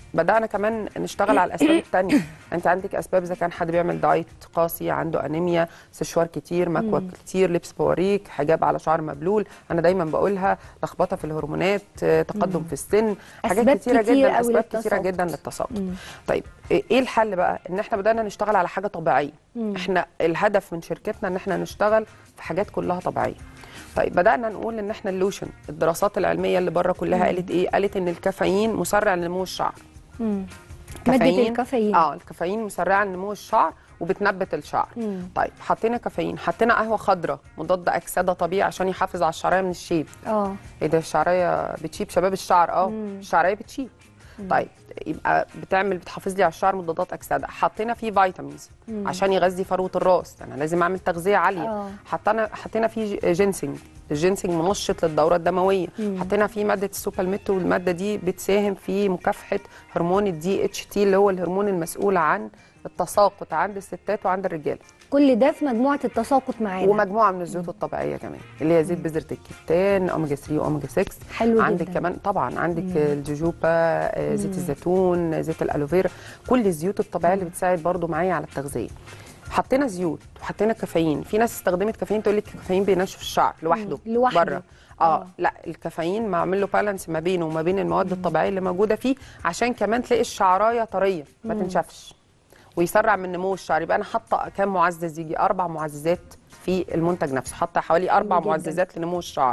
بدانا كمان نشتغل على الاسباب الثانيه انت عندك اسباب اذا كان حد بيعمل دايت قاسي عنده انيميا سشوار كتير مكوى كتير لبس بواريك حجاب على شعر مبلول انا دايما بقولها لخبطه في الهرمونات آه، تقدم في السن حاجات أسباب كتيره كتير جدا أوي اسباب كتيره للتساقط. جدا للتساقط طيب ايه الحل بقى ان احنا بدانا نشتغل على حاجه طبيعيه احنا الهدف من شركتنا ان احنا نشتغل في حاجات كلها طبيعيه طيب بدانا نقول ان احنا اللوشن الدراسات العلميه اللي بره كلها قالت ايه قالت ان الكافيين مسرع لنمو الشعر مم. مادة الكافيين. اه الكافيين مسرعه لنمو الشعر وبتنبت الشعر مم. طيب حطينا كافيين حطينا قهوه خضراء مضاد اكسده طبيعي عشان يحافظ على الشعريه من الشيب اه ايه ده الشعريه بتشيب شباب الشعر اه الشعريه بتشيب طيب يبقى بتعمل بتحافظ لي على الشعر مضادات اكسده حطينا فيه فيتامينز عشان يغذي فروه الراس انا لازم اعمل تغذيه عاليه آه. حطينا حطينا فيه ج- جينسينج الجينسينج منشط للدوره الدمويه حطينا فيه ماده السوبالميت والماده دي بتساهم في مكافحه هرمون الدي اتش تي اللي هو الهرمون المسؤول عن التساقط عند الستات وعند الرجال كل ده في مجموعه التساقط معانا ومجموعه من الزيوت الطبيعيه كمان اللي هي زيت بذره الكتان اوميجا 3 واوميجا 6 حلو عندك جدا. كمان طبعا عندك الجوجوبا آه، زيت الزيتون زيت الالوفيرا كل الزيوت الطبيعيه اللي بتساعد برضو معايا على التغذيه حطينا زيوت وحطينا كافيين في ناس استخدمت كافيين تقول لك الكافيين بينشف الشعر لوحده مم، لوحده. بره اه لا الكافيين معمل له بالانس ما بينه وما بين المواد الطبيعيه اللي موجوده فيه عشان كمان تلاقي الشعرايه طريه ما تنشفش ويسرع من نمو الشعر يبقى انا حاطه كام معزز يجي اربع معززات في المنتج نفسه حاطه حوالي اربع جداً. معززات لنمو الشعر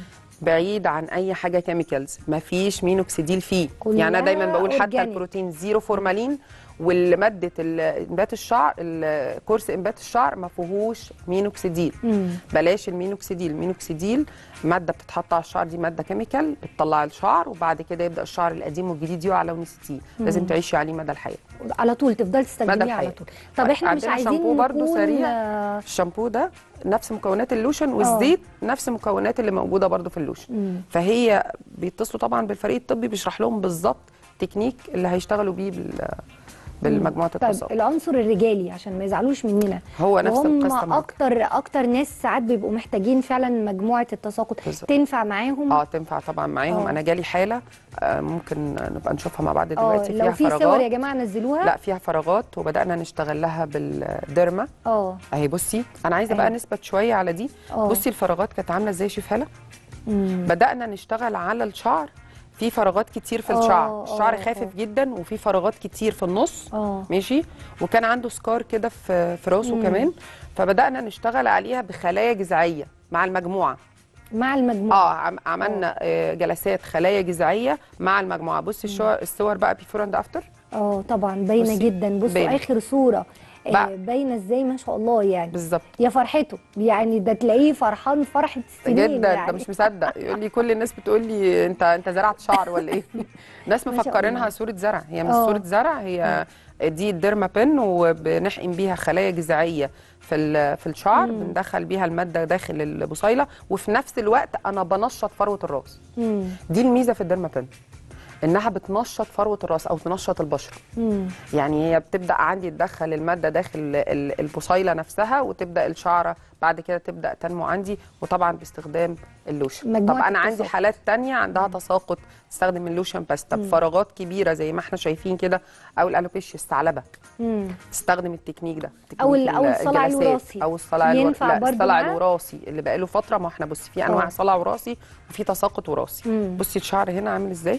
بعيد عن اي حاجه كيميكالز مفيش مينوكسيديل فيه كلها يعني انا دايما بقول حتى organic. البروتين زيرو فورمالين والماده ال- انبات الشعر ال- كورس انبات الشعر ما فيهوش مينوكسيديل بلاش المينوكسيديل المينوكسيديل ماده بتتحط على الشعر دي ماده كيميكال بتطلع الشعر وبعد كده يبدا الشعر القديم والجديد يقع لو نسيتيه لازم تعيشي عليه مدى الحياه على طول تفضل مدى تستخدميه على الحياه طول طب احنا مش عندنا عايزين شامبو برضو نكون، سريع آه، الشامبو ده نفس مكونات اللوشن والزيت نفس المكونات اللي موجوده برضو في اللوشن فهي بيتصلوا طبعا بالفريق الطبي بيشرح لهم بالظبط تكنيك اللي هيشتغلوا بيه بال بالمجموعه طيب التساقط العنصر الرجالي عشان ما يزعلوش مننا هو نفس وهم القصة معاك. اكتر اكتر ناس ساعات بيبقوا محتاجين فعلا مجموعه التساقط بالظبط. تنفع معاهم اه تنفع طبعا معاهم آه. انا جالي حاله آه ممكن نبقى نشوفها مع بعض اه دلوقتي لو فيها في صور يا فراغات جماعه نزلوها لا فيها فراغات وبدانا نشتغل لها بالديرما اه اهي بصي انا عايزه بقى أيوة. نثبت شويه على دي آه. بصي الفراغات كانت عامله ازاي شوف هلا مم. بدانا نشتغل على الشعر في فراغات كتير في آه، الشعر الشعر آه، خافف آه. جدا وفي فراغات كتير في النص اه ماشي وكان عنده سكار كده في في راسه كمان فبدانا نشتغل عليها بخلايا جذعيه مع المجموعه مع المجموعه اه عم- عملنا آه، جلسات خلايا جذعيه مع المجموعه بصي الشو- الصور بقى بيفور اند افتر اه طبعا باينه بصي، جدا بصوا باينة. اخر صوره آه، بقى. باينه ازاي ما شاء الله يعني بالظبط يا فرحته يعني ده تلاقيه فرحان فرحه السنين جدا يعني. ده مش مصدق يقول لي كل الناس بتقول لي انت انت زرعت شعر ولا ايه ناس ما شاء مفكرينها الله. صوره زرع هي مش آه. صوره زرع هي دي الديرما بن وبنحقن بيها خلايا جذعيه في ال- في الشعر بندخل بيها الماده داخل البصيله وفي نفس الوقت انا بنشط فروه الراس مم. دي الميزه في الديرما بن انها بتنشط فروه الراس او تنشط البشره مم. يعني هي بتبدا عندي تدخل الماده داخل ال- البصيله نفسها وتبدا الشعره بعد كده تبدا تنمو عندي وطبعا باستخدام اللوشن مجموعة طب انا عندي التساقط. حالات تانية عندها تساقط تستخدم اللوشن بس طب فراغات كبيره زي ما احنا شايفين كده او الالوبيشيا الثعلبه مم. تستخدم التكنيك ده تكنيك أو ال- أو ال- الصلع الجلسات. الوراثي. او الصلع الور... ينفع لا برضو الصلع معاه؟ الوراثي اللي بقاله فتره ما احنا بصي في انواع آه. صلع وراثي وفي تساقط وراثي مم. بصي الشعر هنا عامل ازاي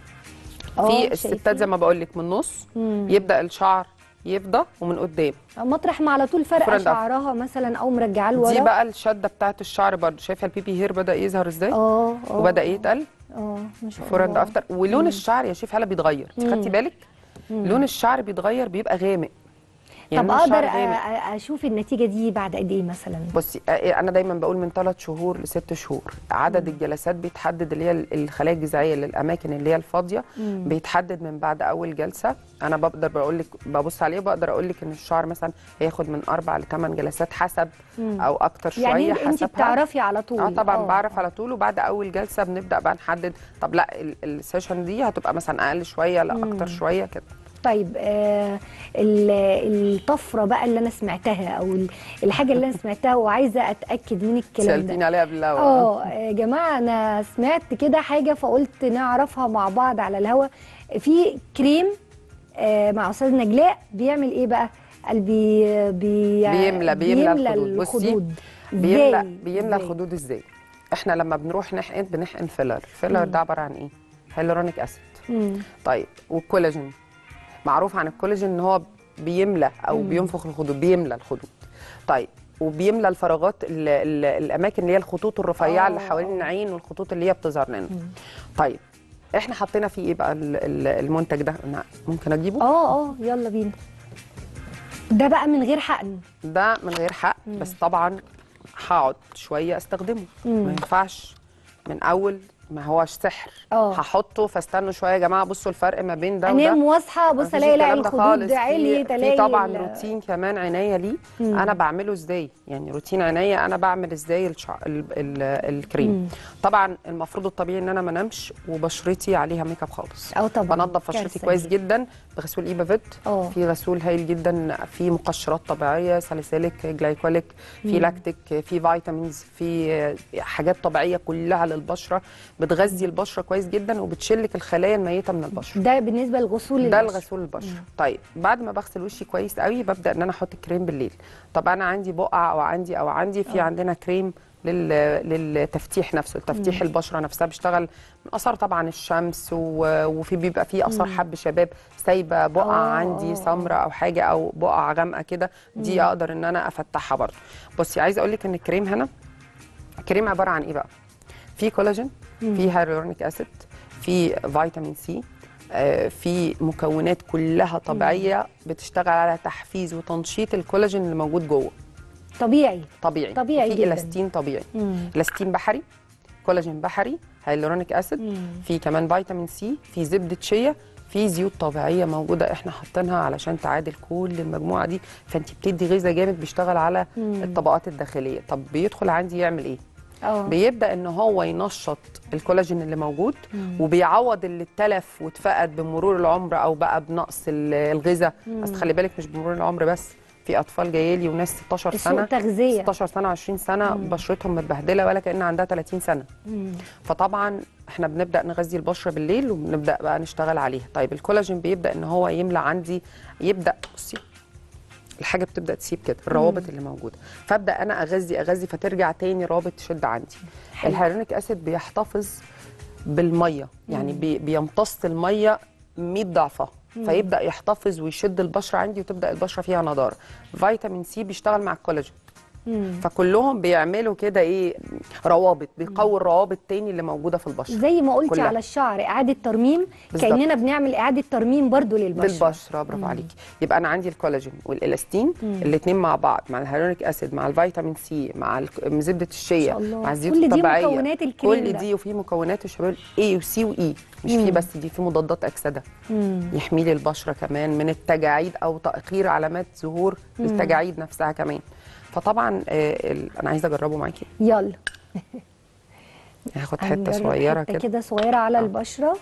آه، في الستات شايفين؟ زي ما بقول لك من النص يبدا الشعر يفضى ومن قدام مطرح ما على طول فرقه فرندا. شعرها مثلا او مرجعاه لورا دي بقى الشده بتاعت الشعر برضو شايفه البيبي هير بدا يظهر ازاي اه اه وبدا يتقل اه ما شاء فور اند الله افتر ولون الشعر يا شيف هلا بيتغير خدتي بالك لون الشعر بيتغير بيبقى غامق طب لون اقدر الشعر أ- غامق. أ- اشوف النتيجه دي بعد قد ايه مثلا بصي آه، انا دايما بقول من ثلاث شهور لست شهور عدد الجلسات بيتحدد اللي هي ال- الخلايا الجذعيه للاماكن اللي هي الفاضيه بيتحدد من بعد اول جلسه انا بقدر بقول لك ببص عليه وبقدر اقول لك ان الشعر مثلا هياخد من اربع لثمان جلسات حسب او اكتر شويه يعني انت حسبها بتعرفي على طول اه طبعا بعرف على طول وبعد اول جلسه بنبدا بقى نحدد طب لا ال- السيشن دي هتبقى مثلا اقل شويه لا اكتر شويه كده طيب آه ال- الطفره بقى اللي انا سمعتها او ال- الحاجه اللي انا سمعتها وعايزه اتاكد من الكلام سالتيني ده عليها بالله اه يا جماعه انا سمعت كده حاجه فقلت نعرفها مع بعض على الهوا في كريم آه مع استاذ نجلاء بيعمل ايه بقى قال بي بي بيملى بيملى الخدود بصي الخدود بيملى إزاي؟ بيملى إزاي؟ الخدود ازاي احنا لما بنروح نحقن بنحقن فيلر الفيلر ده عباره عن ايه هيلورونيك اسيد مم. طيب والكولاجين معروف عن الكولاجين ان هو بيملى او بينفخ الخدود بيملى الخدود طيب وبيملى الفراغات ال ال الاماكن اللي هي الخطوط الرفيعه اللي آه، حوالين العين والخطوط اللي هي بتظهر لنا طيب احنا حطينا فيه ايه بقى ال- ال- المنتج ده أنا ممكن اجيبه اه اه يلا بينا ده بقى من غير حقن ده من غير حق بس طبعا هقعد شويه استخدمه ما ينفعش من اول ما هوش سحر آه. هحطه فاستنوا شويه يا جماعه بصوا الفرق ما بين ده انام وده واصحى بص مفيش الاقي لا الكلام ده الخدود خالص. عليت في, الاقي في طبعا ال- روتين كمان عنايه ليه انا بعمله ازاي يعني روتين عنايه انا بعمل ازاي الشع... ال... ال... الكريم طبعا المفروض الطبيعي ان انا ما انامش وبشرتي عليها ميك اب خالص اه طبعا بنضف بشرتي كارثة كويس دي. جدا بغسول ايبا فيت اه. في غسول هايل جدا في مقشرات طبيعيه ساليسيليك جلايكوليك في لاكتيك في فيتامينز في حاجات طبيعيه كلها للبشره بتغذي البشره كويس جدا وبتشلك الخلايا الميته من البشره ده بالنسبه للغسول ده البشرة. الغسول البشره طيب بعد ما بغسل وشي كويس قوي ببدا ان انا احط الكريم بالليل طب انا عندي بقع او عندي او عندي في عندنا كريم لل... للتفتيح نفسه التفتيح البشره نفسها بيشتغل من اثار طبعا الشمس و... وفي بيبقى فيه اثار حب شباب سايبه بقع آه، عندي آه. سمراء او حاجه او بقع غامقه كده دي اقدر ان انا افتحها برضه بصي عايزه اقول لك ان الكريم هنا الكريم عباره عن ايه بقى في كولاجين في هيالورونيك اسيد في فيتامين سي آه، في مكونات كلها طبيعيه بتشتغل على تحفيز وتنشيط الكولاجين اللي موجود جوه طبيعي طبيعي طبيعي في جداً. الاستين طبيعي مم. الاستين بحري كولاجين بحري هيالورونيك اسيد في كمان فيتامين سي في زبده شيا في زيوت طبيعيه موجوده احنا حاطينها علشان تعادل كل المجموعه دي فانت بتدي غذاء جامد بيشتغل على الطبقات الداخليه طب بيدخل عندي يعمل ايه اه بيبدا ان هو ينشط الكولاجين اللي موجود وبيعوض اللي اتلف واتفقد بمرور العمر او بقى بنقص ال- الغذاء بس خلي بالك مش بمرور العمر بس في اطفال جايه لي وناس 16 سوء سنه تغذيه 16 سنه 20 سنه بشرتهم متبهدله ولا كان عندها 30 سنه فطبعا احنا بنبدا نغذي البشره بالليل وبنبدا بقى نشتغل عليها طيب الكولاجين بيبدا ان هو يملى عندي يبدا بصي الحاجه بتبدا تسيب كده الروابط اللي موجوده فابدا انا اغذي اغذي فترجع تاني رابط تشد عندي الهيالورونيك اسيد بيحتفظ بالميه يعني بي بيمتص الميه 100 ضعفها فيبدا يحتفظ ويشد البشره عندي وتبدا البشره فيها نضاره فيتامين سي بيشتغل مع الكولاجين فكلهم بيعملوا كده ايه روابط بيقوي الروابط تاني اللي موجوده في البشره زي ما قلتي كلها. على الشعر اعاده ترميم بالظبط. كاننا بنعمل اعاده ترميم برضو للبشره بالبشره برافو عليكي يبقى انا عندي الكولاجين والالاستين الاثنين مع بعض مع الهيالورونيك اسيد مع الفيتامين سي مع الك- زبده الشيا ما شاء الله. مع الزيوت كل دي الطبيعيه مكونات الكريم كل ده. دي وفي مكونات الشباب اي وسي واي مش في بس دي في مضادات اكسده يحمي لي البشره كمان من التجاعيد او تاخير علامات ظهور التجاعيد نفسها كمان فطبعا آه ال- انا عايزه اجربه معاكي يلا هاخد حته هنجرب صغيره حتة كده كده صغيره على البشره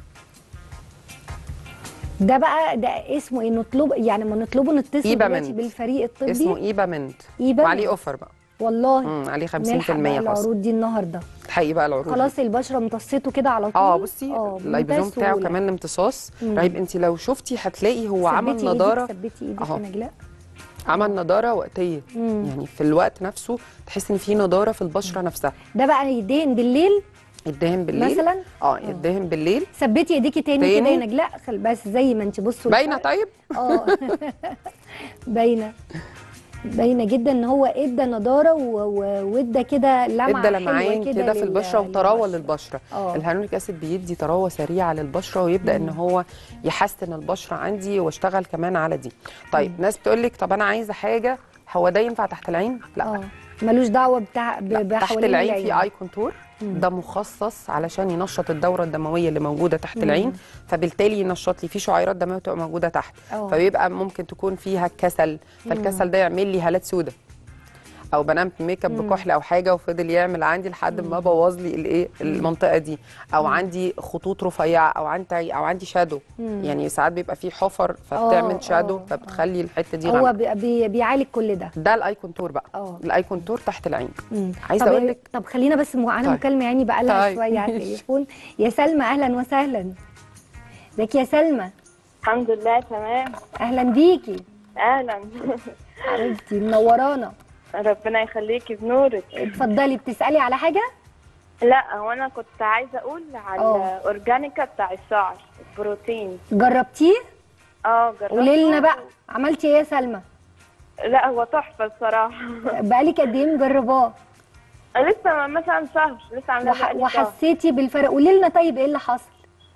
ده بقى ده اسمه ايه نطلب يعني ما نطلبه نتصل إيبا دلوقتي منت. بالفريق الطبي اسمه ايبا منت إيبا وعليه منت. اوفر بقى والله امم عليه 50% نلحق بقى خاص العروض دي النهارده الحقيقي بقى العروض خلاص البشره امتصته كده على طول اه بصي آه، اللايبوزوم بمنتهى بتاعه السهولة. كمان امتصاص رهيب انت لو شفتي هتلاقي هو عمل ثبتي إيدك، نضاره ثبتي ايدك أهو. يا نجلاء عمل نضاره وقتيه يعني في الوقت نفسه تحس ان في نضاره في البشره نفسها ده بقى يدهن بالليل يدهن بالليل مثلا اه يدهن بالليل ثبتي ايديكي تاني كده تاني. يا نجلاء خل بس زي ما انت بصوا باينه الفرق. طيب اه باينه باينه جدا ان هو ادى نضاره و- و- وادى كده لمعه ادى حلوة لمعان كده في لل- البشره وطراوه للبشرة. للبشره آه. الهيالورونيك اسيد بيدي طراوه سريعه للبشره ويبدا ان هو يحسن البشره عندي واشتغل كمان على دي طيب ناس بتقول لك طب انا عايزه حاجه هو ده ينفع تحت العين لا اه ملوش دعوه بتاع ب- لا، تحت بحوالين العين في اي كونتور ده مخصص علشان ينشط الدوره الدمويه اللي موجوده تحت العين فبالتالي ينشط لي في شعيرات دمويه بتبقى موجوده تحت أه. فبيبقى ممكن تكون فيها كسل فالكسل ده يعمل لي هالات سودة او بنام ميك اب بكحل او حاجه وفضل يعمل عندي لحد ما بوظ لي الايه المنطقه دي او عندي خطوط رفيعه او عندي او عندي شادو يعني ساعات بيبقى في حفر آه، فبتعمل شادو آه، فبتخلي الحته دي هو غامقة. بي بي بيعالج كل ده ده الاي كونتور بقى آه. الاي كونتور تحت العين مم. عايزه طب اقول لك طب خلينا بس معانا طيب. مكالمه يعني بقى لها طيب. شويه على التليفون يا سلمى اهلا وسهلا ازيك يا سلمى الحمد لله تمام اهلا بيكي اهلا حبيبتي منورانا ربنا يخليكي بنورك اتفضلي بتسالي على حاجه لا هو انا كنت عايزه اقول على اه. الاورجانيكا بتاع الشعر البروتين جربتيه اه جربته قولي لنا بقى عملتي ايه يا سلمى لا هو تحفه الصراحه بقالك قد ايه مجرباه لسه مثلا شهر لسه عامله وح... بقالي شهر. وحسيتي بالفرق قولي لنا طيب ايه اللي حصل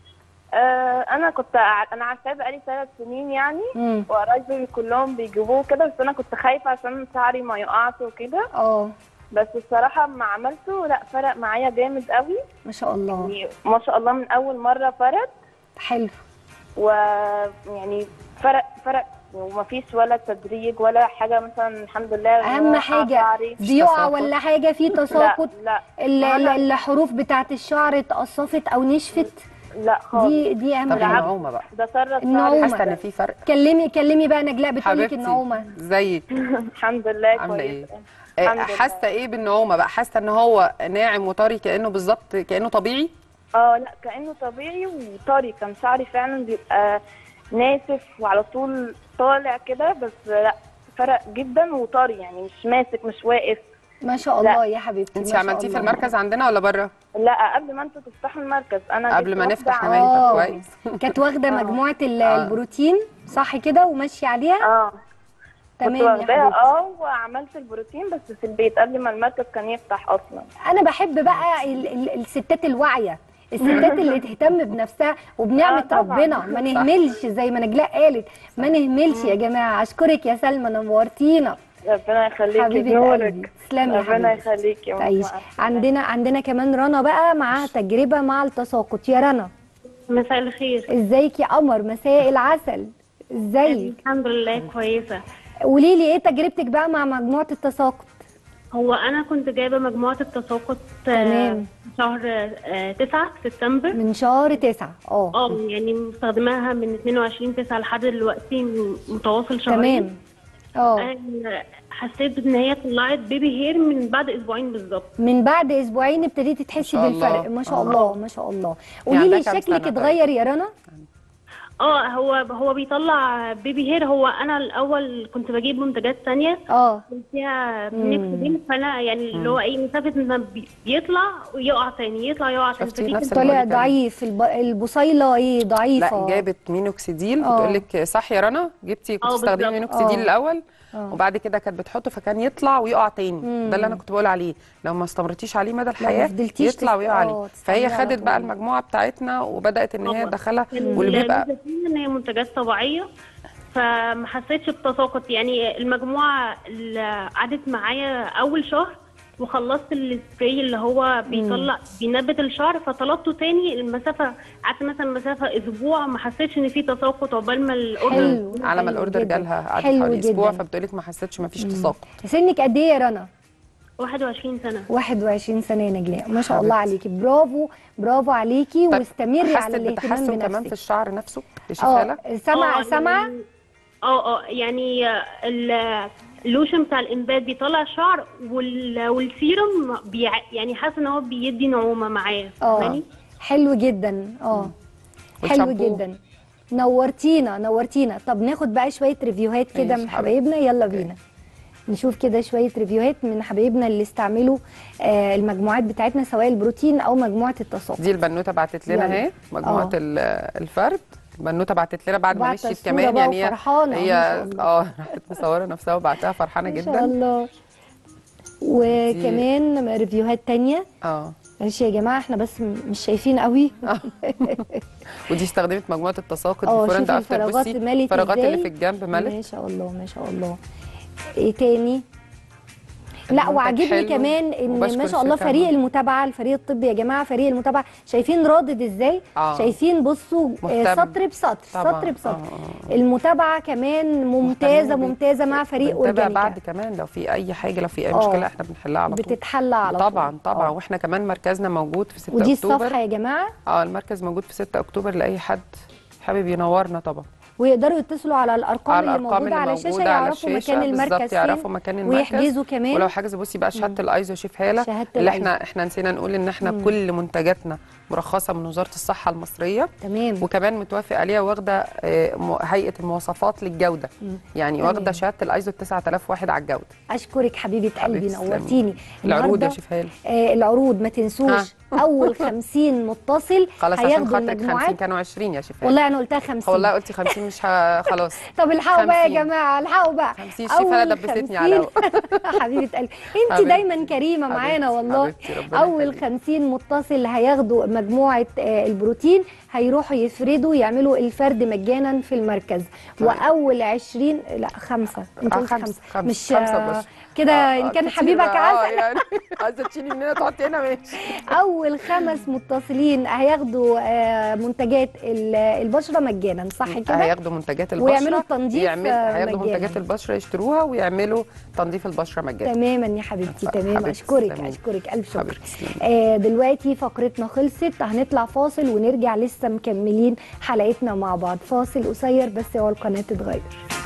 آه انا كنت ع- انا عارفاه بقالي ثلاث سنين يعني امم وقرايبي كلهم بيجيبوه كده بس انا كنت خايفه عشان شعري ما يقعش وكده اه بس الصراحه لما عملته لا فرق معايا جامد قوي ما شاء الله يعني ما شاء الله من اول مره فرق حلو ويعني فرق فرق ومفيش ولا تدريج ولا حاجه مثلا الحمد لله اهم وقع حاجه شعري. بيقع تساقط. ولا حاجه في تساقط لا ال- لا ال- لا, الحروف بتاعت الشعر اتقصفت او نشفت لا خالص دي دي اهم طب حاجه النعومه بقى ده سرب النعومة. حاسه شعري ان في فرق كلمي كلمي بقى نجلاء بتقول لك حبيبتي النعومه ازيك الحمد لله عامله كويس ايه الحمد آه، لله. حاسه ايه بالنعومه بقى حاسه ان هو ناعم وطري كانه بالظبط كانه طبيعي اه لا كانه طبيعي وطري كان شعري فعلا بيبقى ناسف وعلى طول طالع كده بس لا فرق جدا وطري يعني مش ماسك مش واقف ما شاء لا. الله يا حبيبتي انت ما شاء عملتيه في الله. المركز عندنا ولا بره لا قبل ما انتوا تفتحوا المركز انا قبل جبت ما واحدة نفتح عن- كمان آه. طب كويس كانت واخده مجموعه ال- آه. البروتين صح كده وماشيه عليها اه كنت تمام يا واخداها حبيبتي اه وعملت البروتين بس في البيت قبل ما المركز كان يفتح اصلا انا بحب بقى ال ال الستات الواعيه الستات اللي تهتم بنفسها وبنعمه آه، طبعاً. ربنا ما نهملش زي ما نجلاء قالت ما نهملش يا جماعه اشكرك يا سلمى نورتينا ربنا يخليكي حبيبه بنورك قلبي تسلمي يا ربنا حبيبتي يخليكي تعيش مع السلامة. عندنا عندنا كمان رنا بقى معاها تجربه مع التساقط يا رنا مساء الخير ازيك يا قمر مساء العسل ازيك الحمد لله كويسة قولي لي ايه تجربتك بقى مع مجموعه التساقط هو أنا كنت جايبة مجموعة التساقط آه، تمام. شهر آه، تسعة سبتمبر من شهر تسعة اه اه يعني مستخدماها من 22 تسعة لحد دلوقتي متواصل شهرين تمام اه آه، حسيت ان هي طلعت بيبي هير من بعد اسبوعين بالظبط من بعد اسبوعين ابتديتي تحسي ما شاء الله. بالفرق ما شاء آه. الله ما شاء الله قولي لي عندها كام شكلك سنة طيب؟ اتغير يا رنا اه هو هو بيطلع بيبي هير هو انا الاول كنت بجيب منتجات تانية اه كان فيها نيكسودين فانا يعني اللي هو ايه مسافه ان بي- بيطلع ويقع تاني يطلع يقع تاني شفتي فدي نفس كانت- اللي طالع بقولك عليه. ضعيف الب... البصيله ايه ضعيفه لا جابت مينوكسيديل آه. بتقول لك صح يا رنا جبتي كنت آه، بتستخدمي بالظبط. مينوكسيديل آه. الاول آه. وبعد كده كانت بتحطه فكان يطلع ويقع تاني ده اللي انا كنت بقول عليه لو ما استمرتيش عليه مدى الحياه فضلتيش يطلع تست- ويقع آه، عليه تستعمليه فهي على خدت بقى طول. المجموعه بتاعتنا وبدات ان هي طبعاً. تدخلها كان واللي بيبقى الميزة فيها ان هي منتجات طبيعيه فما حسيتش بتساقط يعني المجموعه اللي قعدت معايا اول شهر وخلصت السبراي اللي هو بيطلع بينبت الشعر فطلبته تاني المسافه قعدت مثلا مسافه اسبوع ما حسيتش ان في تساقط عقبال ما الاوردر حلو على ما حلو الاوردر جداً. جالها قعدت حلو حوالي اسبوع جداً. فبتقول لك ما حسيتش ما فيش تساقط سنك قد ايه يا رنا 21 سنه 21 سنه يا نجلاء ما شاء الله عليكي برافو برافو عليكي طب واستمري حست على الاهتمام بتحسن كمان في بنفسك الشعر نفسه يشوفها لك اه سامعه آه، سامعه يعني- اه اه يعني ال- اللوشن بتاع الانبات بيطلع شعر وال- والسيروم بيع يعني حاسه ان هو بيدي نعومه معاه اه فاهماني؟ حلو جدا اه حلو والشامبو؟ جدا نورتينا نورتينا طب ناخد بقى شويه ريفيوهات كده ماشي من حبيبتي. حبايبنا يلا بينا نشوف كده شويه ريفيوهات من حبايبنا اللي استعملوا آه المجموعات بتاعتنا سواء البروتين او مجموعه التساقط دي البنوته بعتت لنا يلا. اهي مجموعه آه. ال- الفرد البنوته بعتت لنا بعد ما بعت مشيت الصورة كمان بقى يعني هي وفرحانة، هي ما شاء الله. اه راحت مصوره نفسها وبعتها فرحانه ما شاء جدا الله وكمان ريفيوهات تانية اه معلش يا جماعه احنا بس م- مش شايفين قوي ودي استخدمت مجموعه التساقط اه بيفور اند شوفي افتر الفراغات بصي ملت الفراغات اللي ازاي. في الجنب ملت ما شاء الله ما شاء الله ايه تاني لا المنتج وعاجبني حلو كمان ان وبشكر ما شاء الله الشركة فريق عموماً. المتابعه الفريق الطبي يا جماعه فريق المتابعه شايفين رادد ازاي آه. شايفين بصوا آه، مهتم. سطر بسطر طبعاً. سطر بسطر آه، المتابعه كمان ممتازه مهتمين بيه. ممتازه مع فريق بنتابع اورجانيكا بعد كمان لو في اي حاجه لو في اي آه. مشكله احنا بنحلها على طول بتتحلى على طول طبعا طبعا آه. واحنا كمان مركزنا موجود في 6 ودي اكتوبر الصفحه يا جماعه اه المركز موجود في 6 اكتوبر لاي حد حابب ينورنا طبعا ويقدروا يتصلوا على الارقام على اللي الارقام موجوده على اللي الشاشه موجوده على يعرفوا الشاشه مكان المركز بالظبط فين يعرفوا مكان المركز ويحجزوا كمان ولو حجز بصي بقى شهاده الايزو شيف هاله شهادة اللي الأيزو. احنا احنا نسينا نقول ان احنا كل منتجاتنا مرخصه من وزاره الصحه المصريه تمام وكمان متوافق عليها واخده آه، م- هيئه المواصفات للجوده يعني تمام. واخده شهاده الايزو 9001 على الجوده اشكرك حبيبه قلبي حبيبتي، تسلمي. نورتيني العروض يا النهاردة- شيف هاله آه العروض ما تنسوش اول 50 متصل خلاص عشان هياخدوا خاطرك 50 المجموعات كانوا 20 يا شيف هاله والله انا قلتها 50 والله قلتي 50 مش ه... خلاص طب الحقوا بقى يا 50. جماعه الحقوا بقى 50 شيف هاله أول دبستني 50 على الهوا. حبيبه قلبي انت حبيبتي. دايما كريمه معانا حبيبتي، والله حبيبتي، ربنا اول يخليك. 50 متصل هياخدوا مجموعه آه، البروتين هيروحوا يفردوا يعملوا الفرد مجانا في المركز واول 20 لا خمسه انت آه، قلت خمسة، خمسه خمسة، مش خمسة آه، بس. كده آه، ان كان كتير حبيبك بقى، آه، عسل يعني عايزه تشيلي من هنا تحطي هنا ماشي اول خمس متصلين هياخدوا آه، منتجات ال- البشره مجانا صح كده هياخدوا منتجات البشره ويعملوا التنظيف، يعمل آه، هياخدوا مجانا. منتجات البشره يشتروها ويعملوا تنظيف البشره مجانا تماما يا حبيبتي تمام حبيبتي، اشكرك تسلمي. اشكرك الف شكر حبيبتي، تسلمي. آه دلوقتي فقرتنا خلصت هنطلع فاصل ونرجع لسه مكملين حلقتنا مع بعض فاصل قصير بس هو القناه تتغير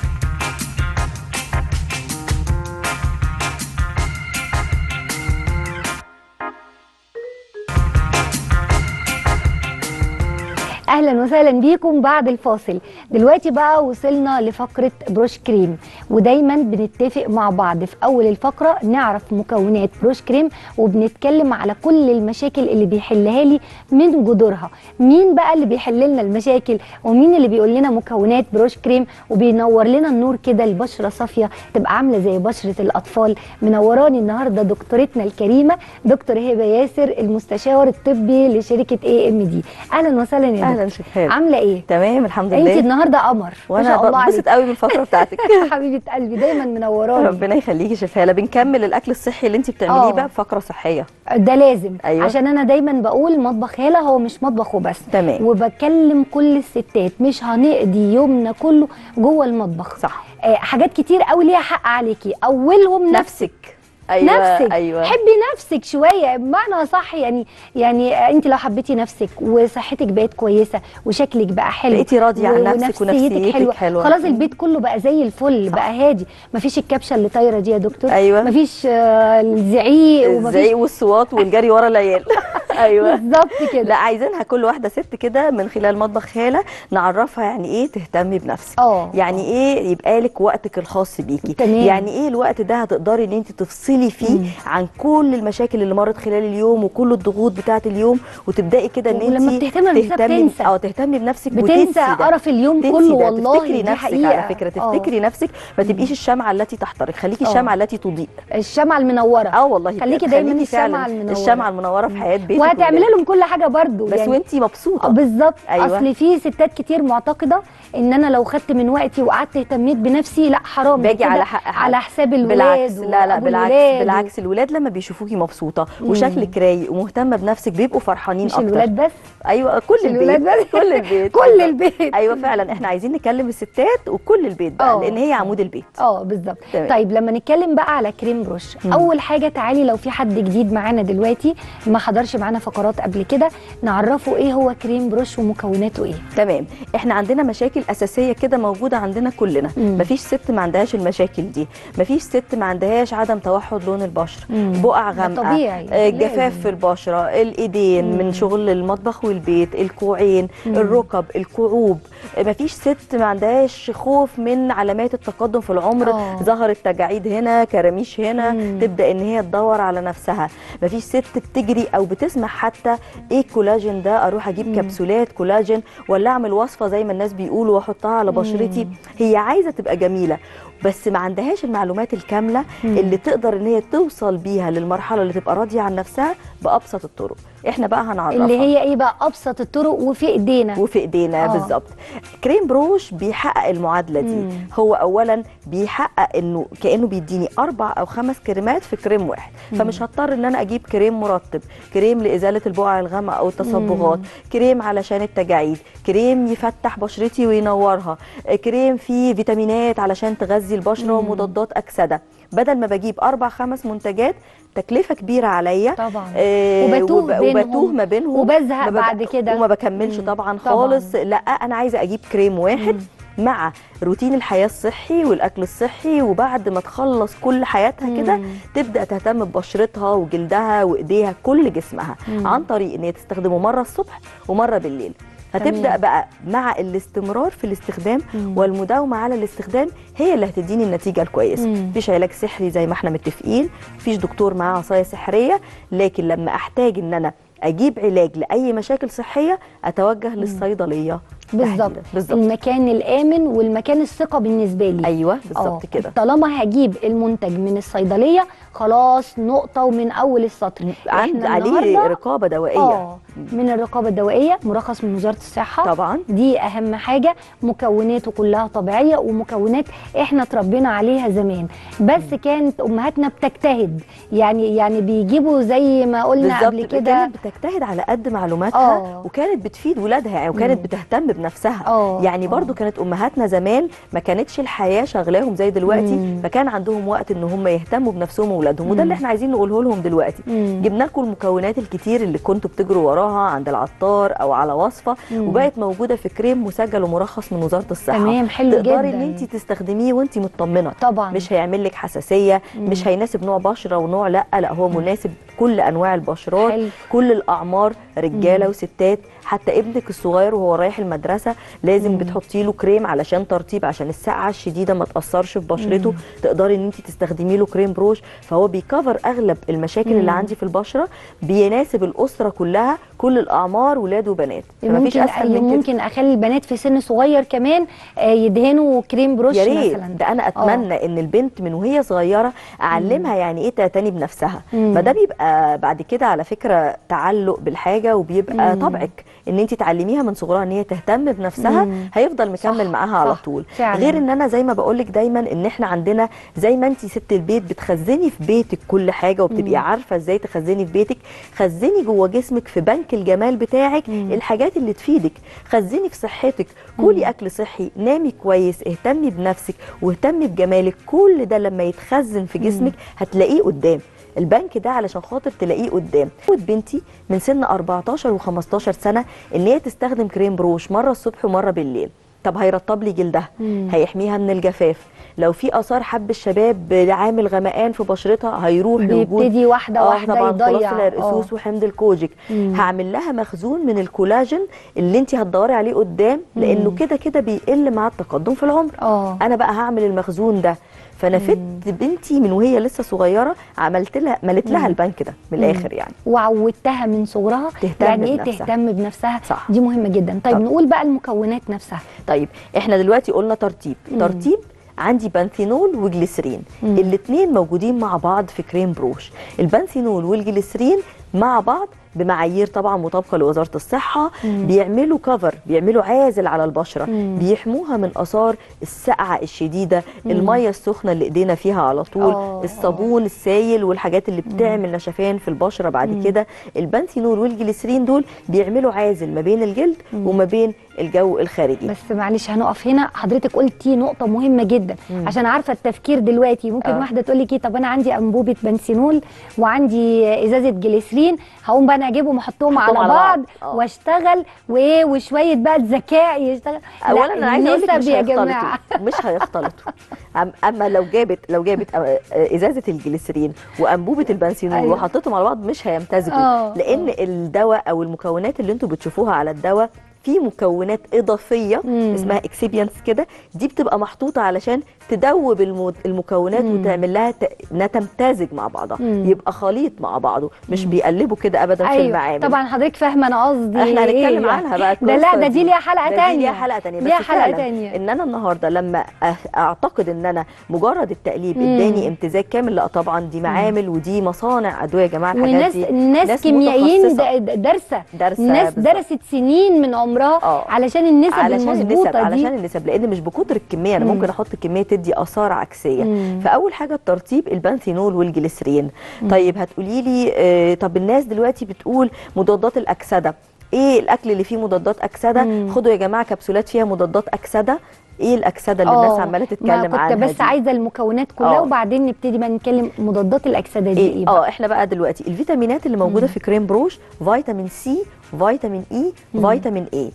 اهلا وسهلا بيكم بعد الفاصل دلوقتي بقى وصلنا لفقره بروش كريم ودايما بنتفق مع بعض في اول الفقره نعرف مكونات بروش كريم وبنتكلم على كل المشاكل اللي بيحلها لي من جذورها مين بقى اللي بيحل لنا المشاكل ومين اللي بيقول لنا مكونات بروش كريم وبينور لنا النور كده البشره صافيه تبقى عامله زي بشره الاطفال منوراني النهارده دكتورتنا الكريمه دكتور هبه ياسر المستشار الطبي لشركه اي ام دي اهلا وسهلا يا اهلا دكتور شكرا عامله ايه تمام الحمد انت لله النهارده قمر ما وانا شاء الله بنبسط عليك قوي من الفقره بتاعتك حبيبه قلبي دايما منوراني ربنا يخليكي شفاله بنكمل الاكل الصحي اللي انت بتعمليه آه. بقى بفقره صحيه ده لازم أيوة. عشان انا دايما بقول مطبخ هاله هو مش مطبخ وبس تمام. وبكلم كل الستات مش هنقضي يومنا كله جوه المطبخ صح آه حاجات كتير قوي ليها حق عليكي اولهم نفسك نفسك ايوه نفسك ايوه حبي نفسك شويه بمعنى صح يعني يعني انت لو حبيتي نفسك وصحتك بقت كويسه وشكلك بقى حلو بقيتي راضية عن و- نفسك ونفسيتك ونفسيتك حلوه حلوة. خلاص البيت كله بقى زي الفل صح. بقى هادي مفيش الكبشه اللي طايره دي يا دكتور أيوة. مفيش آه، الزعيق ومفيش الزعيق والصوات والجري ورا العيال ايوه بالظبط كده لا عايزينها كل واحده ست كده من خلال مطبخ هاله نعرفها يعني ايه تهتمي بنفسك اه يعني ايه يبقى لك وقتك الخاص بيكي تمام. يعني ايه الوقت ده هتقدري ان انت تفصلي فيه مم. عن كل المشاكل اللي مرت خلال اليوم وكل الضغوط بتاعه اليوم وتبداي كده ان انت ولما بتهتمي بنفسك بتنسى. اه تهتمي بنفسك بتنسى وتنسي ده. قرف اليوم تنسي كله ده. والله تفتكري دي نفسك حقيقة. على فكره آه. تفتكري نفسك ما تبقيش الشمعه التي تحترق خليكي آه. الشمعه التي تضيء الشمعه المنوره اه والله خليكي بجد. دايما خليكي الشمعة فعلاً المنورة. الشمعه المنوره في حياه بيتك وهتعملي وولادك. لهم كل حاجه برضو بس وانتي مبسوطه آه، بالظبط أيوة. اصل في ستات كتير معتقده ان انا لو خدت من وقتي وقعدت اهتميت بنفسي لا حرام باجي كده على حق حد. على حساب الولاد بالعكس لا لا وأبو بالعكس الولاد بالعكس الولاد لما بيشوفوكي مبسوطه وشكلك رايق ومهتمه بنفسك بيبقوا فرحانين مش اكتر الولاد بس ايوه كل مش الولاد البيت بس كل البيت كل بالظبط. البيت ايوه فعلا احنا عايزين نكلم الستات وكل البيت بقى آه. لان هي عمود البيت اه بالظبط تمام. طيب لما نتكلم بقى على كريم بروش مم. اول حاجه تعالي لو في حد جديد معانا دلوقتي ما حضرش معانا فقرات قبل كده نعرفه ايه هو كريم بروش ومكوناته ايه تمام احنا عندنا مشاكل اساسيه كده موجوده عندنا كلنا مم. مفيش ست ما عندهاش المشاكل دي مفيش ست ما عندهاش عدم توحد لون البشره مم. بقع ده غامقه طبيعي، آه، لازم. جفاف في البشره الايدين مم. من شغل المطبخ والبيت الكوعين مم. الركب الكعوب آه، مفيش ست ما عندهاش خوف من علامات التقدم في العمر آه. ظهرت تجاعيد هنا كراميش هنا مم. تبدا ان هي تدور على نفسها مفيش ست بتجري او بتسمع حتى ايه الكولاجين ده اروح اجيب مم. كبسولات كولاجين ولا اعمل وصفه زي ما الناس بيقولوا واحطها على بشرتي هي عايزه تبقى جميله بس ما عندهاش المعلومات الكامله مم. اللي تقدر ان هي توصل بيها للمرحله اللي تبقى راضيه عن نفسها بابسط الطرق احنا بقى هنعرفها اللي هي ايه بقى ابسط الطرق وفي ايدينا وفي ايدينا آه. بالظبط كريم بروش بيحقق المعادله دي مم. هو اولا بيحقق انه كانه بيديني اربع او خمس كريمات في كريم واحد فمش هضطر ان انا اجيب كريم مرطب كريم لازاله البقع الغامقه او التصبغات كريم علشان التجاعيد كريم يفتح بشرتي وينورها آه، كريم فيه فيتامينات علشان تغذي البشره ومضادات اكسده بدل ما بجيب اربع خمس منتجات تكلفه كبيره عليا طبعا آه، وبتوه وب- بينهم وبتوه ما بينهم وبزهق ما بب- بعد كده وما بكملش مم. طبعا طبعاً. خالص لا انا عايزه اجيب كريم واحد مع روتين الحياه الصحي والاكل الصحي وبعد ما تخلص كل حياتها كده مم. تبدا تهتم ببشرتها وجلدها وايديها كل جسمها مم. عن طريق ان هي تستخدمه مره الصبح ومره بالليل هتبدا تمام. بقى مع الاستمرار في الاستخدام مم. والمداومه على الاستخدام هي اللي هتديني النتيجه الكويسه مم. مفيش علاج سحري زي ما احنا متفقين مفيش دكتور معاه عصايه سحريه لكن لما احتاج ان انا اجيب علاج لاي مشاكل صحيه اتوجه للصيدليه بالظبط تحديداً. بالظبط المكان الامن والمكان الثقه بالنسبه لي ايوه بالظبط آه. كده طالما هجيب المنتج من الصيدليه خلاص نقطه ومن اول السطر عند إحنا عليه النهاردة- رقابه دوائيه اه من الرقابه الدوائيه مرخص من وزاره الصحه طبعا دي اهم حاجه مكوناته كلها طبيعيه ومكونات احنا اتربينا عليها زمان بس كانت امهاتنا بتجتهد يعني يعني بيجيبوا زي ما قلنا قبل بالظبط كده كانت بتجتهد على قد معلوماتها آه. وكانت بتفيد ولادها يعني وكانت مم. بتهتم بنفسها آه، يعني آه. برضو كانت امهاتنا زمان ما كانتش الحياه شغلاهم زي دلوقتي مم. فكان عندهم وقت ان هم يهتموا بنفسهم واولادهم وده اللي احنا عايزين نقوله لهم دلوقتي مم. جبنا لكم المكونات الكتير اللي كنتوا بتجروا وراها عند العطار او على وصفه مم. وبقت موجوده في كريم مسجل ومرخص من وزاره الصحه تمام حلو تقدري جدا ان انت تستخدميه وانت مطمنه طبعا مش هيعمل لك حساسيه مم. مش هيناسب نوع بشره ونوع لا لا هو مناسب كل انواع البشرات حلو. كل الاعمار رجاله مم. وستات حتى ابنك الصغير وهو رايح المدرسه لازم مم. بتحطي له كريم علشان ترطيب عشان السقعه الشديده ما تاثرش في بشرته مم. تقدري ان انت تستخدمي له كريم بروش فهو بيكفر اغلب المشاكل اللي مم. عندي في البشره بيناسب الاسره كلها كل الاعمار ولاد وبنات فمفيش ممكن اسهل من كده ممكن اخلي البنات في سن صغير كمان آه، يدهنوا كريم بروش يا ريت مثلا ده انا اتمنى ان البنت من وهي صغيره اعلمها يعني ايه تعتني بنفسها مم. فده بيبقى بعد كده على فكره تعلق بالحاجه وبيبقى مم. طبعك ان انت تعلميها من صغرها ان هي تهتم بنفسها مم. هيفضل مكمل صح، معاها على صح، طول فعلا. غير ان انا زي ما بقول لك دايما ان احنا عندنا زي ما انت ست البيت بتخزني في بيتك كل حاجه وبتبقي مم. عارفه ازاي تخزني في بيتك خزني جوه جسمك في بنك الجمال بتاعك مم. الحاجات اللي تفيدك خزني في صحتك كلي اكل صحي نامي كويس اهتمي بنفسك واهتمي بجمالك كل ده لما يتخزن في جسمك هتلاقيه قدام البنك ده علشان خاطر تلاقيه قدام قوت بنتي من سن 14 و15 سنه ان هي تستخدم كريم بروش مره الصبح ومره بالليل طب هيرطب لي جلدها مم. هيحميها من الجفاف لو في اثار حب الشباب عامل غمقان في بشرتها هيروح لوجود بيبتدي واحده اه واحده طبعا خلاص يضيع الرئسوس آه. وحمض الكوجيك مم. هعمل لها مخزون من الكولاجين اللي انت هتدوري عليه قدام لانه مم. كده كده بيقل مع التقدم في العمر اه انا بقى هعمل المخزون ده فانا فدت بنتي من وهي لسه صغيره عملت لها ملت لها مم. البنك ده من مم. الاخر يعني وعودتها من صغرها تهتم يعني ايه بنفسها. تهتم بنفسها صح. دي مهمه جدا طيب طب. نقول بقى المكونات نفسها طيب احنا دلوقتي قلنا ترتيب مم. ترتيب عندي بنثينول وجليسرين مم. الاثنين موجودين مع بعض في كريم بروش البنثينول والجليسرين مع بعض بمعايير طبعا مطابقه لوزاره الصحه مم. بيعملوا كفر بيعملوا عازل على البشره مم. بيحموها من اثار السقعه الشديده مم. الميه السخنه اللي ايدينا فيها على طول آه، الصابون السايل والحاجات اللي بتعمل نشفان في البشره بعد مم. كده البنثينول والجليسرين دول بيعملوا عازل ما بين الجلد مم. وما بين الجو الخارجي بس معلش هنقف هنا حضرتك قلتي نقطة مهمة جدا مم. عشان عارفة التفكير دلوقتي ممكن آه. واحدة تقول لك ايه طب انا عندي انبوبة بنسينول وعندي ازازة جليسرين هقوم بقى انا اجيبهم احطهم على, أحطهم على بعض بعض. آه. واشتغل وايه وشوية بقى ذكاء يشتغل لا، اولا انا عايزه اقول لك النسب مش يا جماعة هيختلطوا مش هيختلطوا أم- اما لو جابت لو جابت أ- ازازه الجليسرين وانبوبه البنسينول أيوة. وحطيتهم على بعض مش هيمتزجوا آه، لان الدواء او المكونات اللي انتوا بتشوفوها على الدواء في مكونات اضافيه مم. اسمها اكسبيانس كده دي بتبقى محطوطه علشان تدوب المو- المكونات مم. وتعمل لها ت... انها تمتزج مع بعضها مم. يبقى خليط مع بعضه مش بيقلبوا كده ابدا في ايوه المعامل طبعا حضرتك فاهمه انا قصدي احنا إيه هنتكلم يعني. عنها بقى ده لا القصة ده دي ليها حلقه ده تانية دي ليها حلقه تانية بس ليها حلقه فعلاً تانية ان انا النهارده لما أه- اعتقد ان انا مجرد التقليب مم. اداني امتزاج كامل لا طبعا دي معامل ودي مصانع ادويه يا جماعه الحاجات وناس دي ناس, ناس كيميائيين متخصصة. د- د- دارسه دارسة ناس بالظبط. درست سنين من عمرها آه. علشان النسب علشان النسب المظبوطه دي علشان النسب لان مش بكتر الكميه انا مم. ممكن احط كميه تدي اثار عكسيه مم. فاول حاجه الترطيب البنثينول والجليسرين مم. طيب هتقولي لي آه طب الناس دلوقتي بتقول مضادات الاكسده ايه الاكل اللي فيه مضادات اكسده مم. خدوا يا جماعه كبسولات فيها مضادات اكسده ايه الاكسده اللي آه، الناس عماله ما تتكلم كنت عنها بس دي؟ عايزه المكونات كلها آه. وبعدين نبتدي بقى نتكلم مضادات الاكسده دي ايه, إيه بقى اه احنا بقى دلوقتي الفيتامينات اللي موجوده مم. في كريم بروش فيتامين سي فيتامين اي مم. فيتامين اي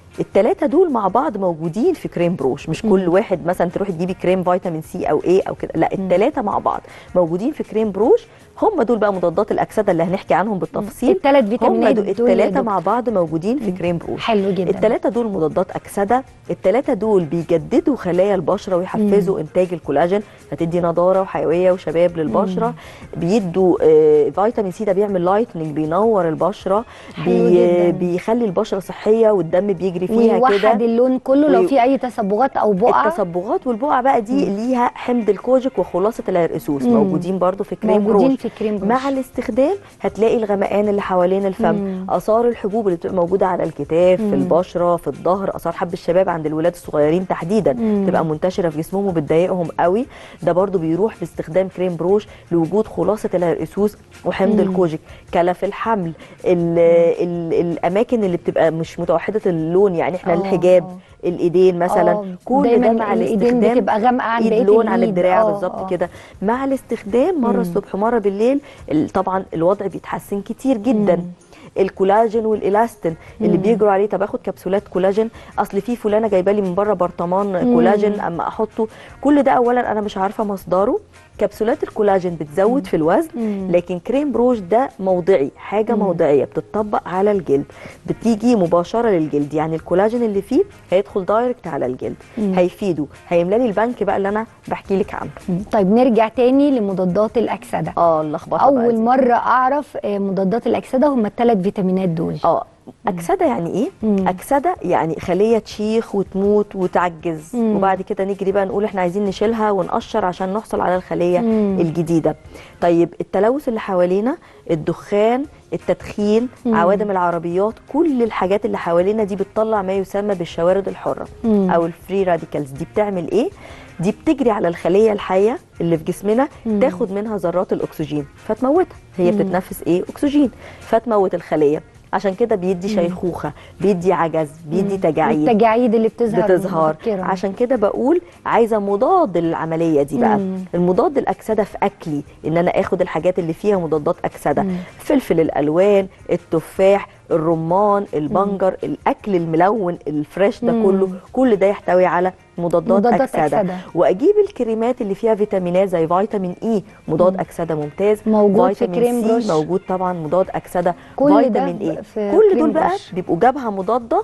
التلاتة دول مع بعض موجودين في كريم بروش مش كل مم. واحد مثلا تروحي تجيبي كريم فيتامين سي او ايه او كده لا التلاتة مع بعض موجودين في كريم بروش هم دول بقى مضادات الاكسده اللي هنحكي عنهم بالتفصيل الثلاث هم فيتامينات دول دول يا التلاتة دكتور. مع بعض موجودين في كريم بروش حلو جدا التلاتة دول مضادات أكسدة التلاتة دول بيجددوا خلايا البشرة ويحفزوا إنتاج الكولاجين فتدي نضارة وحيوية وشباب للبشرة بيدوا آه فيتامين سي ده بيعمل لايتنينج بينور البشرة حلو جداً. بيخلي البشرة صحية والدم بيجري فيها كده ويوحد اللون كله لو وي- في اي تصبغات او بقع التصبغات والبقع بقى دي ليها حمض الكوجيك وخلاصه العرقسوس مم. موجودين برضو في كريم موجودين بروش في كريم بروش. مع الاستخدام هتلاقي الغمقان اللي حوالين الفم مم. اثار الحبوب اللي بتبقى موجوده على الكتاف مم. في البشره في الظهر اثار حب الشباب عند الولاد الصغيرين تحديدا مم. تبقى منتشره في جسمهم وبتضايقهم قوي ده برضو بيروح باستخدام كريم بروش لوجود خلاصه العرقسوس وحمض مم. الكوجيك كلف الحمل ال ال الاماكن اللي بتبقى مش متوحده اللون يعني احنا آه، الحجاب آه. الايدين مثلا آه، كل دايماً ده مع الإيدين الاستخدام بتبقى غامقة عن ايد بقية لون عن الإيد. الدراع آه، بالظبط آه. كده مع الاستخدام مره مم. الصبح ومره بالليل ال- طبعا الوضع بيتحسن كتير جدا مم. الكولاجين والالاستين اللي مم. بيجروا عليه طب اخد كبسولات كولاجين اصل في فلانه جايبه لي من بره برطمان مم. كولاجين اما احطه كل ده اولا انا مش عارفه مصدره كبسولات الكولاجين بتزود في الوزن مم. لكن كريم بروش ده موضعي حاجه مم. موضعيه بتطبق على الجلد بتيجي مباشره للجلد يعني الكولاجين اللي فيه هيدخل دايركت على الجلد مم. هيفيده هيملى لي البنك بقى اللي انا بحكي لك عنه طيب نرجع تاني لمضادات الاكسده اه اللخبطه بقى اول دي. مره اعرف آه، مضادات الاكسده هم الثلاث فيتامينات دول اه اكسده يعني ايه مم. اكسده يعني خليه تشيخ وتموت وتعجز مم. وبعد كده نجري بقى نقول احنا عايزين نشيلها ونقشر عشان نحصل على الخليه مم. الجديده طيب التلوث اللي حوالينا الدخان التدخين مم. عوادم العربيات كل الحاجات اللي حوالينا دي بتطلع ما يسمى بالشوارد الحره مم. او الفري راديكالز دي بتعمل ايه دي بتجري على الخليه الحيه اللي في جسمنا مم. تاخد منها ذرات الاكسجين فتموتها هي مم. بتتنفس ايه اكسجين فتموت الخليه عشان كده بيدي شيخوخه بيدي عجز بيدي تجاعيد التجاعيد اللي بتظهر بتظهر مبكراً. عشان كده بقول عايزه مضاد للعمليه دي بقى مم. المضاد الاكسده في اكلي ان انا اخد الحاجات اللي فيها مضادات اكسده مم. فلفل الالوان التفاح الرمان البنجر الاكل الملون الفريش ده مم. كله كل ده يحتوي على مضادات, مضادات أكسدة. أكسدة. واجيب الكريمات اللي فيها فيتامينات زي فيتامين اي مضاد مم. اكسده ممتاز موجود في فيتامين كريم سي بروش. موجود طبعا مضاد اكسده كل ده فيتامين اي في كل كريم دول بقى بروش. بيبقوا جبهه مضاده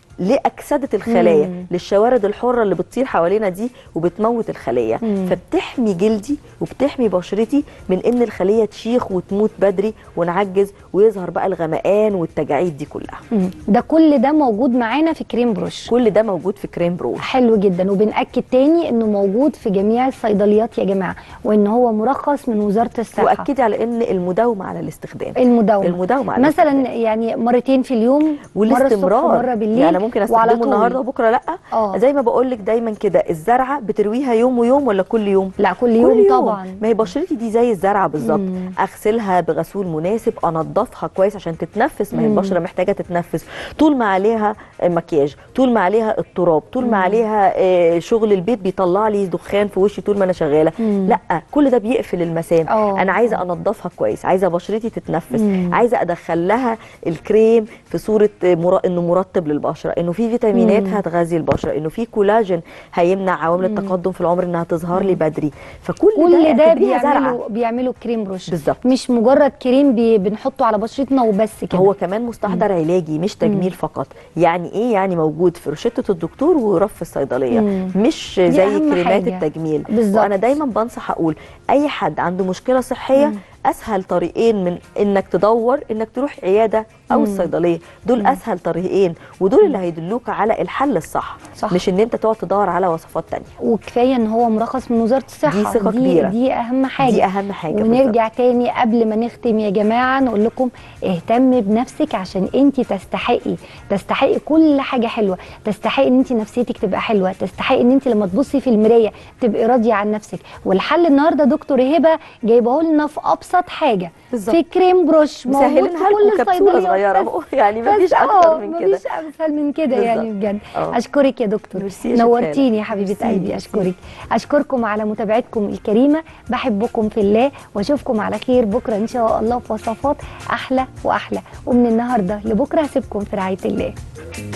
لاكسده الخلايا مم. للشوارد الحره اللي بتطير حوالينا دي وبتموت الخليه مم. فبتحمي جلدي وبتحمي بشرتي من ان الخليه تشيخ وتموت بدري ونعجز ويظهر بقى الغمقان والتجاعيد دي كلها مم. ده كل ده موجود معانا في كريم بروش كل ده موجود في كريم بروش حلو جدا وبنأكد تاني انه موجود في جميع الصيدليات يا جماعه وان هو مرخص من وزاره الصحه واكدي على ان المداومه على الاستخدام المداومه المداومه على مثلا الاستخدام. يعني مرتين في اليوم مره الصبح والاستمرار ومره بالليل يعني ممكن وعلى استخدمه طول. النهارده وبكره لا آه. زي ما بقول لك دايما كده الزرعه بترويها يوم ويوم ولا كل يوم لا كل يوم, طبعا ما هي بشرتي دي زي الزرعه بالظبط مم. اغسلها بغسول مناسب انضفها كويس عشان تتنفس ما هي مم. البشره محتاجه تتنفس طول ما عليها مكياج طول ما عليها التراب طول ما عليها آه، شغل البيت بيطلع لي دخان في وشي طول ما انا شغاله مم. لا كل ده بيقفل المسام آه. انا عايزه انضفها كويس عايزه بشرتي تتنفس مم. عايزه ادخل لها الكريم في صوره مر... انه مرطب للبشره انه في فيتامينات مم. هتغذي البشره انه في كولاجين هيمنع عوامل التقدم في العمر انها تظهر لي بدري فكل كل ده اعتبريها زرعة. بيعملوا بيعملوا كريم بروش بالظبط. مش مجرد كريم بي بنحطه على بشرتنا وبس كده هو كمان مستحضر علاجي مش تجميل فقط يعني ايه يعني موجود في روشته الدكتور ورف الصيدليه مم. مش دي زي أهم كريمات حاجة. التجميل بالظبط. وانا دايما بنصح اقول اي حد عنده مشكله صحيه مم. اسهل طريقين من انك تدور انك تروح عياده او مم. الصيدليه دول اسهل طريقين ودول اللي هيدلوك على الحل الصح صح. مش ان انت تقعد تدور على وصفات تانية وكفايه ان هو مرخص من وزاره الصحه دي ثقة دي, كبيرة. دي اهم حاجه دي اهم حاجه ونرجع تاني قبل ما نختم يا جماعه نقول لكم اهتم بنفسك عشان انت تستحقي تستحقي كل حاجه حلوه تستحقي ان انت نفسيتك تبقى حلوه تستحقي ان انت لما تبصي في المرايه تبقي راضيه عن نفسك والحل النهارده دكتور هبه جايبه لنا في ابسط حاجه بالظبط. في كريم بروش موجود في مسهلينها كل لكم كبسوله الصيدليات صغيره بس- اهو يعني بس مفيش آه، اكتر من كده مفيش امثل من كده يعني بالظبط. بجد آه. اشكرك يا دكتور ميرسي يا شكرا. نورتيني يا حبيبه ميرسي، قلبي ميرسي. اشكرك اشكركم على متابعتكم الكريمه بحبكم في الله واشوفكم على خير بكره ان شاء الله في وصفات احلى واحلى ومن النهارده لبكره هسيبكم في رعايه الله